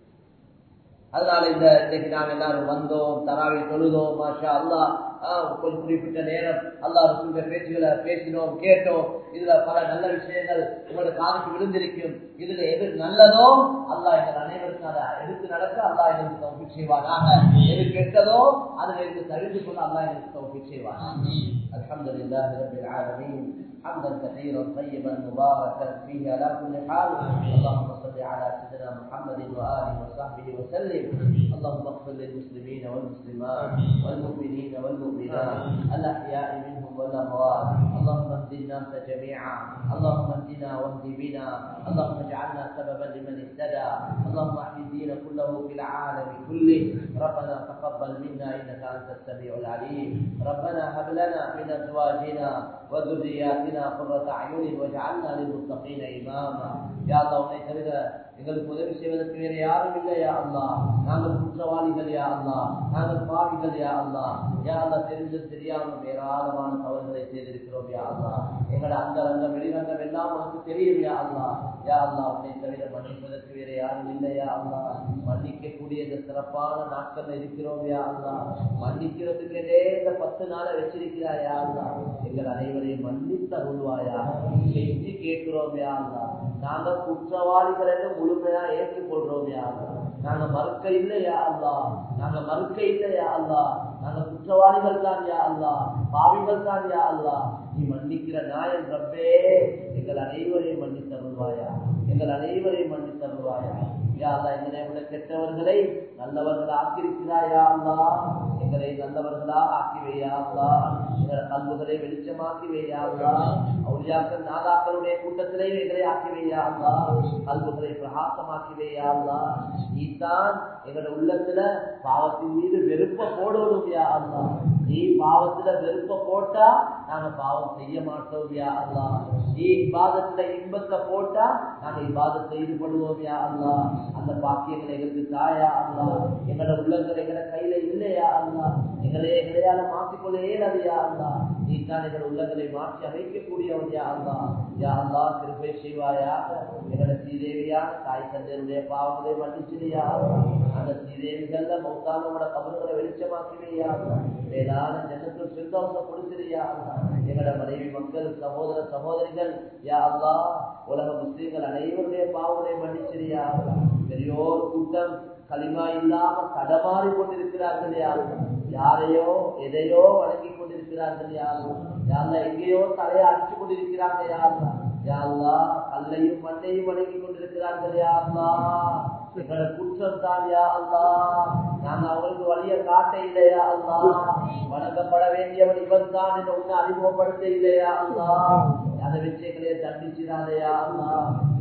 அதனால இந்த இன்னைக்கு நாங்க எல்லாரும் வந்தோம் தராவி தொழுதோம் மாஷா அல்லா கொஞ்சம் குறிப்பிட்ட நேரம் அல்லா ரசூலுடைய பேச்சுகளை பேசினோம் கேட்டோம் இதுல பல நல்ல விஷயங்கள் உங்களோட காதுக்கு விழுந்திருக்கும் இதுல எது நல்லதோ அல்லா எங்கள் அனைவருக்கும் அதை எடுத்து நடக்க அல்லா எங்களுக்கு தௌபி செய்வானாக எது கெட்டதோ அதில் இருந்து தவிர்த்து கொள்ள அல்லா எங்களுக்கு தௌபி செய்வானாக الحمد لله رب العالمين حمدا كثيرا طيبا مباركا فيه على كل حال اللهم صل على سيدنا محمد واله وصحبه وسلم اللهم اغفر للمسلمين والمسلمات والمؤمنين والمؤمنات الاحياء منهم والاموات اللهم اهد الناس جميعا اللهم اهدنا واهد بنا اللهم اجعلنا سببا لمن اهتدى اللهم احي الدين كله في العالم كله ربنا تقبل منا انك انت السميع العليم ربنا هب لنا من ازواجنا وذرياتنا قرة اعين واجعلنا للمتقين اماما يا الله உன்னை தவிர எங்களுக்கு உதவி செய்வதற்கு வேற யாரும் இல்லையா அல்லா நாங்கள் குற்றவாளிகள் யா அல்லா நாங்கள் பாவிகள் யா அல்லா யா அல்லா தெரிஞ்சு தெரியாமல் ஏராளமான தவறுகளை செய்திருக்கிறோம் யா அல்லா எங்களோட அந்தரங்கம் வெளிரங்கம் எல்லாம் உனக்கு தெரியும் யா அல்லா யா அல்லா உன்னை தவிர மன்னிப்பதற்கு வேற யாரும் இல்லையா அல்லா மன்னிக்கக்கூடிய இந்த சிறப்பான நாட்கள்ல இருக்கிறோம் யா அல்லா மன்னிக்கிறதுக்கே இந்த பத்து நாளை வச்சிருக்கிறாயா அல்லா எங்கள் அனைவரையும் மன்னித்த கொள்வாயா செஞ்சு கேட்கிறோம் யா அல்லா நாங்க குற்றவாளிகள் என்று முழுமையா ஏற்றுக்கொள்றோம் யா அல்லா நாங்க மறுக்க இல்லையா அல்லா நாங்க மறுக்க இல்லையா அல்லா நாங்க குற்றவாளிகள் தான் யா அல்லா பாவிகள் தான் யா அல்லா நீ மன்னிக்கிற நாயன் ரப்பே எங்கள் அனைவரையும் மன்னித்து தருவாயா எங்கள் அனைவரையும் மன்னித்து தருவாயா யா அல்லா எங்களை விட கெட்டவர்களை நல்லவர்கள் ஆக்கியிருக்கிறாயா அல்லா எங்களை நல்லவர்களா ஆக்கி வையா அல்லா எங்கள் கல்வுகளை வெளிச்சமாக்கி வையா அல்லா அவுளியாக்கள் நாதாக்களுடைய கூட்டத்திலே எங்களை ஆக்கி வையா அல்லா கல்வுகளை பிரகாசமாக்கி வையா அல்லா நீதான் எங்களோட உள்ளத்துல பாவத்தின் மீது வெறுப்ப போடணும் யா அல்லா நீ பாவத்துல வெறுப்ப போட்டா நாங்க பாவம் செய்ய மாட்டோம் யா அல்லா நீ இபாதத்துல இன்பத்தை போட்டா நாங்க இபாதத்துல ஈடுபடுவோம் யா அல்லா அந்த பாக்கியங்களை எங்களுக்கு தாயா அல்லா எங்களோட உள்ளங்கள் எங்களோட கையில இல்லையா அல்லா எங்களை எங்களையால மாற்றிக்கொள்ள இயலாது யா அல்லா நீ தான் எங்கள் உள்ளங்களை மாற்றி அமைக்கக்கூடியவன் யா அல்லா யா அல்லா கிருப்பை செய்வாயா எங்களோட ஸ்ரீதேவியான தாய் தந்தையருடைய பாவங்களை மன்னிச்சிரியா அந்த ஸ்ரீதேவிகள்ல மௌத்தானோட கபறுகளை வெளிச்சமாக்கிவையா மேலான ஜனத்தில் சிறுதவசம் கொடுத்திரியா எங்களோட மனைவி மக்கள் சகோதர சகோதரிகள் யா அல்லா உலக முஸ்லீம்கள் அனைவருடைய பாவங்களை மன்னிச்சிரியா பெரியோர் கூட்டம் களிமா இல்லாம தடமாறி கொண்டிருக்கிறார்கள் யாரும் யாரையோ எதையோ வழங்கி கொண்டிருக்கிறார்கள் யாரும் யாருல எங்கேயோ தலையை அடிச்சு கொண்டிருக்கிறாங்க யாருலா யாருலா கல்லையும் மண்ணையும் வணங்கி கொண்டிருக்கிறார்கள் யாருலா எங்களோட குற்றம் தான் யா அல்லா நாங்க அவங்களுக்கு வழிய காட்ட இல்லையா அல்லா வணங்கப்பட வேண்டியவன் இவன் தான் என்று ஒண்ணு அறிமுகப்படுத்த இல்லையா அல்லா அதை வச்சு எங்களையே தண்டிச்சிடாதையா அல்லா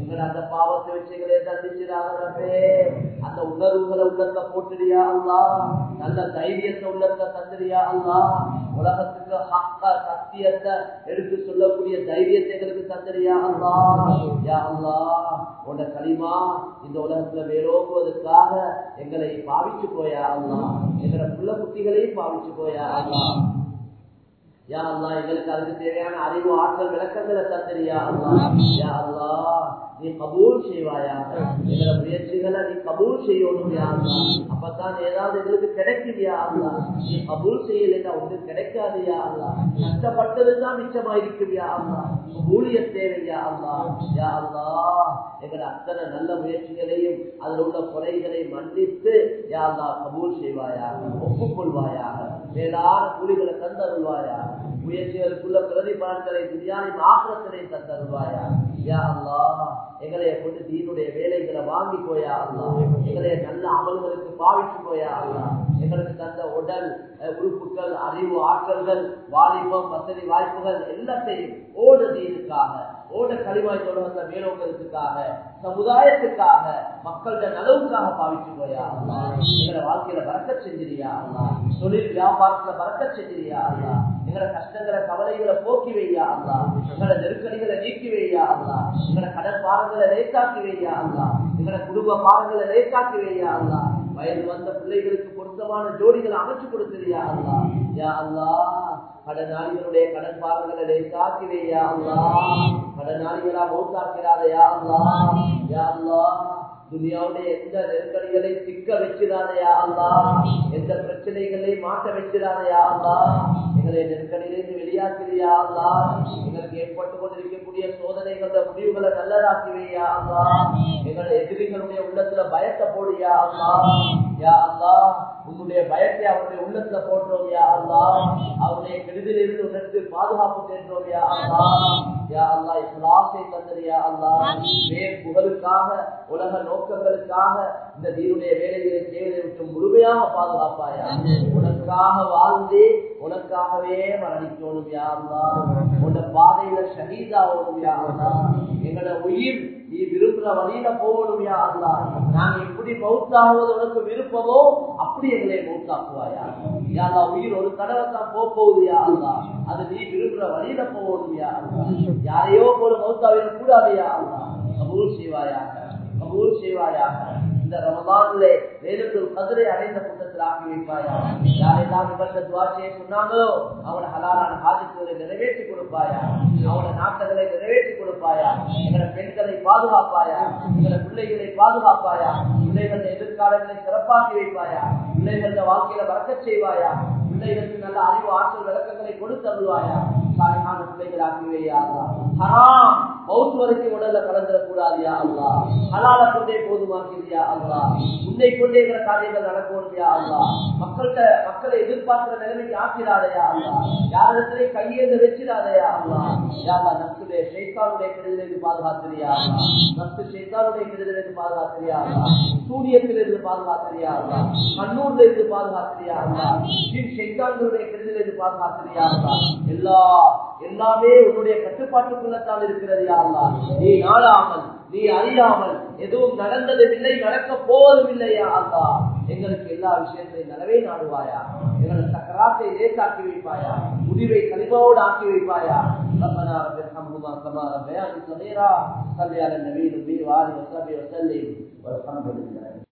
எங்களை அந்த பாவத்தை வச்சு எங்களை தந்திச்சிடாதே அந்த உணர்வுகளை உள்ளத்தை போட்டுடியா அல்லா நல்ல தைரியத்தை உள்ளத்தை தந்துடியா அல்லா உலகத்துக்கு ஹக்க சத்தியத்தை எடுத்து சொல்லக்கூடிய தைரியத்தை எங்களுக்கு தந்துடியா அல்லா யா அல்லா உன்னை களிமா இந்த உலகத்துல வேரோங்குவதற்காக எங்களை பாவிச்சு போயா அல்லா எங்களை புள்ள குட்டிகளையும் பாவிச்சு போயா அல்லா யா அல்லா எங்களுக்கு அதுக்கு தேவையான அறிவு ஆற்றல் விளக்கங்களை தந்திரியா அல்லா யா அல்லா நீ கபூல் செய்வாயாக எங்களை முயற்சிகளை நீ கபூல் செய்யணும் யா அல்லா அப்பதான் ஏதாவது எங்களுக்கு கிடைக்குதியா அல்லா நீ கபூல் செய்யலைன்னா ஒன்று கிடைக்காதியா அல்லா கஷ்டப்பட்டதுதான் மிச்சமாயிருக்கும் யா அல்லா ஊழிய தேவையா அல்லா யா அல்லா எங்களை அத்தனை நல்ல முயற்சிகளையும் அதில் உள்ள குறைகளை மன்னித்து யா அல்லா கபூல் செய்வாயாக ஒப்புக்கொள்வாயாக மேலான கூலிகளை தந்தருள்வாயா முயற்சிகளுக்குள்ள பிரதிபலன்களை துணியானி ஆக்கிரத்தினை தந்தருள்வாயா யா அல்லா எங்களைய கொண்டு தீனுடைய வேலைகளை வாங்கி போயா அல்லா எங்களைய நல்ல அமல்களுக்கு பாவிச்சு போயா அல்லா எங்களுக்கு தந்த உடல் உறுப்புகள் அறிவு ஆற்றல்கள் வாலிபம் வசதி வாய்ப்புகள் எல்லாத்தையும் ஓடு தீனுக்காக ஓட கழிவாய் தொடர்ந்த மேலோங்கிறதுக்காக சமுதாயத்துக்காக மக்களோட நலவுக்காக பாவிச்சு போயா அல்லா எங்களை வாழ்க்கையில பறக்க செஞ்சிரியா அல்லா தொழில் வியாபாரத்துல பறக்க செஞ்சிரியா அல்லா எங்களை கஷ்டங்களை கவலைகளை போக்கி வையா அல்லா எங்களை நெருக்கடிகளை நீக்கி வையா அல்லா எங்களை கடன் பாரங்களை லேசாக்கி வையா அல்லா எங்களை குடும்ப பாரங்களை லேசாக்கி வையா அல்லா வயது வந்த பிள்ளைகளுக்கு பொருத்தமான ஜோடிகளை அமைச்சு கொடுத்துறியா அல்லா யா அல்லா கடனாளிகளுடைய கடன் பாரங்களை லேசாக்கி வையா அல்லா கடனாளிகளா மௌத்தாக்கிறாதையா அல்லா யா அல்லா துனியாவுடைய எந்த நெருக்கடிகளை சிக்க வச்சிடாதையா அல்லா எந்த பிரச்சனைகளை மாற்ற வச்சிடாதையா அல்லா எங்களை நெருக்கடியிலிருந்து வெளியாக்கிறியா அல்லா எங்களுக்கு ஏற்பட்டு கொண்டிருக்கக்கூடிய சோதனைகள முடிவுகளை நல்லதாக்குவியா அல்லா எங்களை எதிரிகளுடைய உள்ளத்துல பயத்தை போடுயா அல்லா யா அல்லா உன்னுடைய பயத்தை அவருடைய உள்ளத்துல போட்டோம் யா அல்லா அவருடைய கெடுதலிருந்து உணர்ந்து பாதுகாப்பு கேட்டோம் யா அல்லா யா அல்லா இஸ்லாசை தந்தரியா அல்லா வேர் புகழுக்காக உலக நோக்கங்களுக்காக இந்த தீருடைய வேலைகளை செய்வதை விட்டு முழுமையாக பாதுகாப்பாயா உனக்காக வாழ்ந்து உனக்காகவே மரணிக்கணும் யா அல்லா உன்ன பாதையில ஷஹீதாவோடும் யா அல்லா எங்களோட உயிர் நீ விரும்புற வழியில போகணும் யா அல்லா நாங்க எப்படி மௌத்தாகுவது உனக்கு விருப்பமோ அப்படி எங்களை மௌத்தாக்குவாயா யாரா உயிர் ஒரு தடவை தான் போக போகுது யா அல்லா அது நீ விரும்புற வழியில போகணும் யா அல்லா யாரையோ போல மௌத்தாவிட கூடாது யா அல்லா கபூல் செய்வாயாக கபூல் செய்வாயாக இந்த ரமதானிலே வேதத்தில் கதிரை அடைந்த கூட்டத்தில் ஆக்கி வைப்பாயா யாரெல்லாம் இவர்கள் துவா செய்ய சொன்னாங்களோ அவனை ஹலாலான ஹாஜத்துகளை நிறைவேற்றி கொடுப்பாயா அவனை நாட்டங்களை நிறைவேற்றி கொடுப்பாயா எங்களை பெண்களை பாதுகாப்பாயா எங்களை பிள்ளைகளை பாதுகாப்பாயா பிள்ளைகள எதிர்காலங்களை சிறப்பாக்கி வைப்பாயா பிள்ளைகள வாழ்க்கையில வளர்க்க செய்வாயா பிள்ளைகளுக்கு நல்ல அறிவு ஆற்றல் விளக்கங்களை கொடுத்தருள்வாயா சாலையான பிள்ளைகள் ஆக்கிவையா ஹராம் மௌத்து வரைக்கும் உடல்ல கலந்துடக்கூடாதியா அல்லா ஹலால கொண்டே போதுமாக்கிறியா அல்லா உன்னை கொண்டே இருக்கிற காரியங்கள் நடக்கணும்யா அல்லா மக்கள்கிட்ட மக்களை எதிர்பார்க்கிற நிலைமைக்கு ஆக்கிறாதையா அல்லா யாரிடத்திலே கையேந்து வச்சிடாதையா அல்லா யாரா நப்சுடைய ஷைத்தானுடைய கெடுதலிருந்து பாதுகாத்திரியா அல்லா நப்சு ஷைத்தானுடைய கெடுதலிருந்து பாதுகாத்திரியா அல்லா சூரியத்திலிருந்து பாதுகாத்திரியா அல்லா கண்ணூர்ல இருந்து பாதுகாத்திரியா அல்லா ஷைத்தான்களுடைய கெடுதலிருந்து பாதுகாத்திரியா அல்லா எல்லா எல்லாமே உன்னுடைய கட்டுப்பாட்டுக்குள்ளத்தான் இருக்கிறது யாருலா நீ நாடாமல் நீ அறியாமல் எதுவும் நடந்ததும் இல்லை நடக்க போவதும் இல்லையா அல்லா எங்களுக்கு எல்லா விஷயத்தையும் நலவே நாடுவாயா எங்களை சக்கராத்தை லேசாக்கி வைப்பாயா முடிவை கலிமாவோடு ஆக்கி வைப்பாயா ربنا رب ارحمهما كما ربياني صغيرا صل على النبي النبي وآله وصحبه وسلم والحمد لله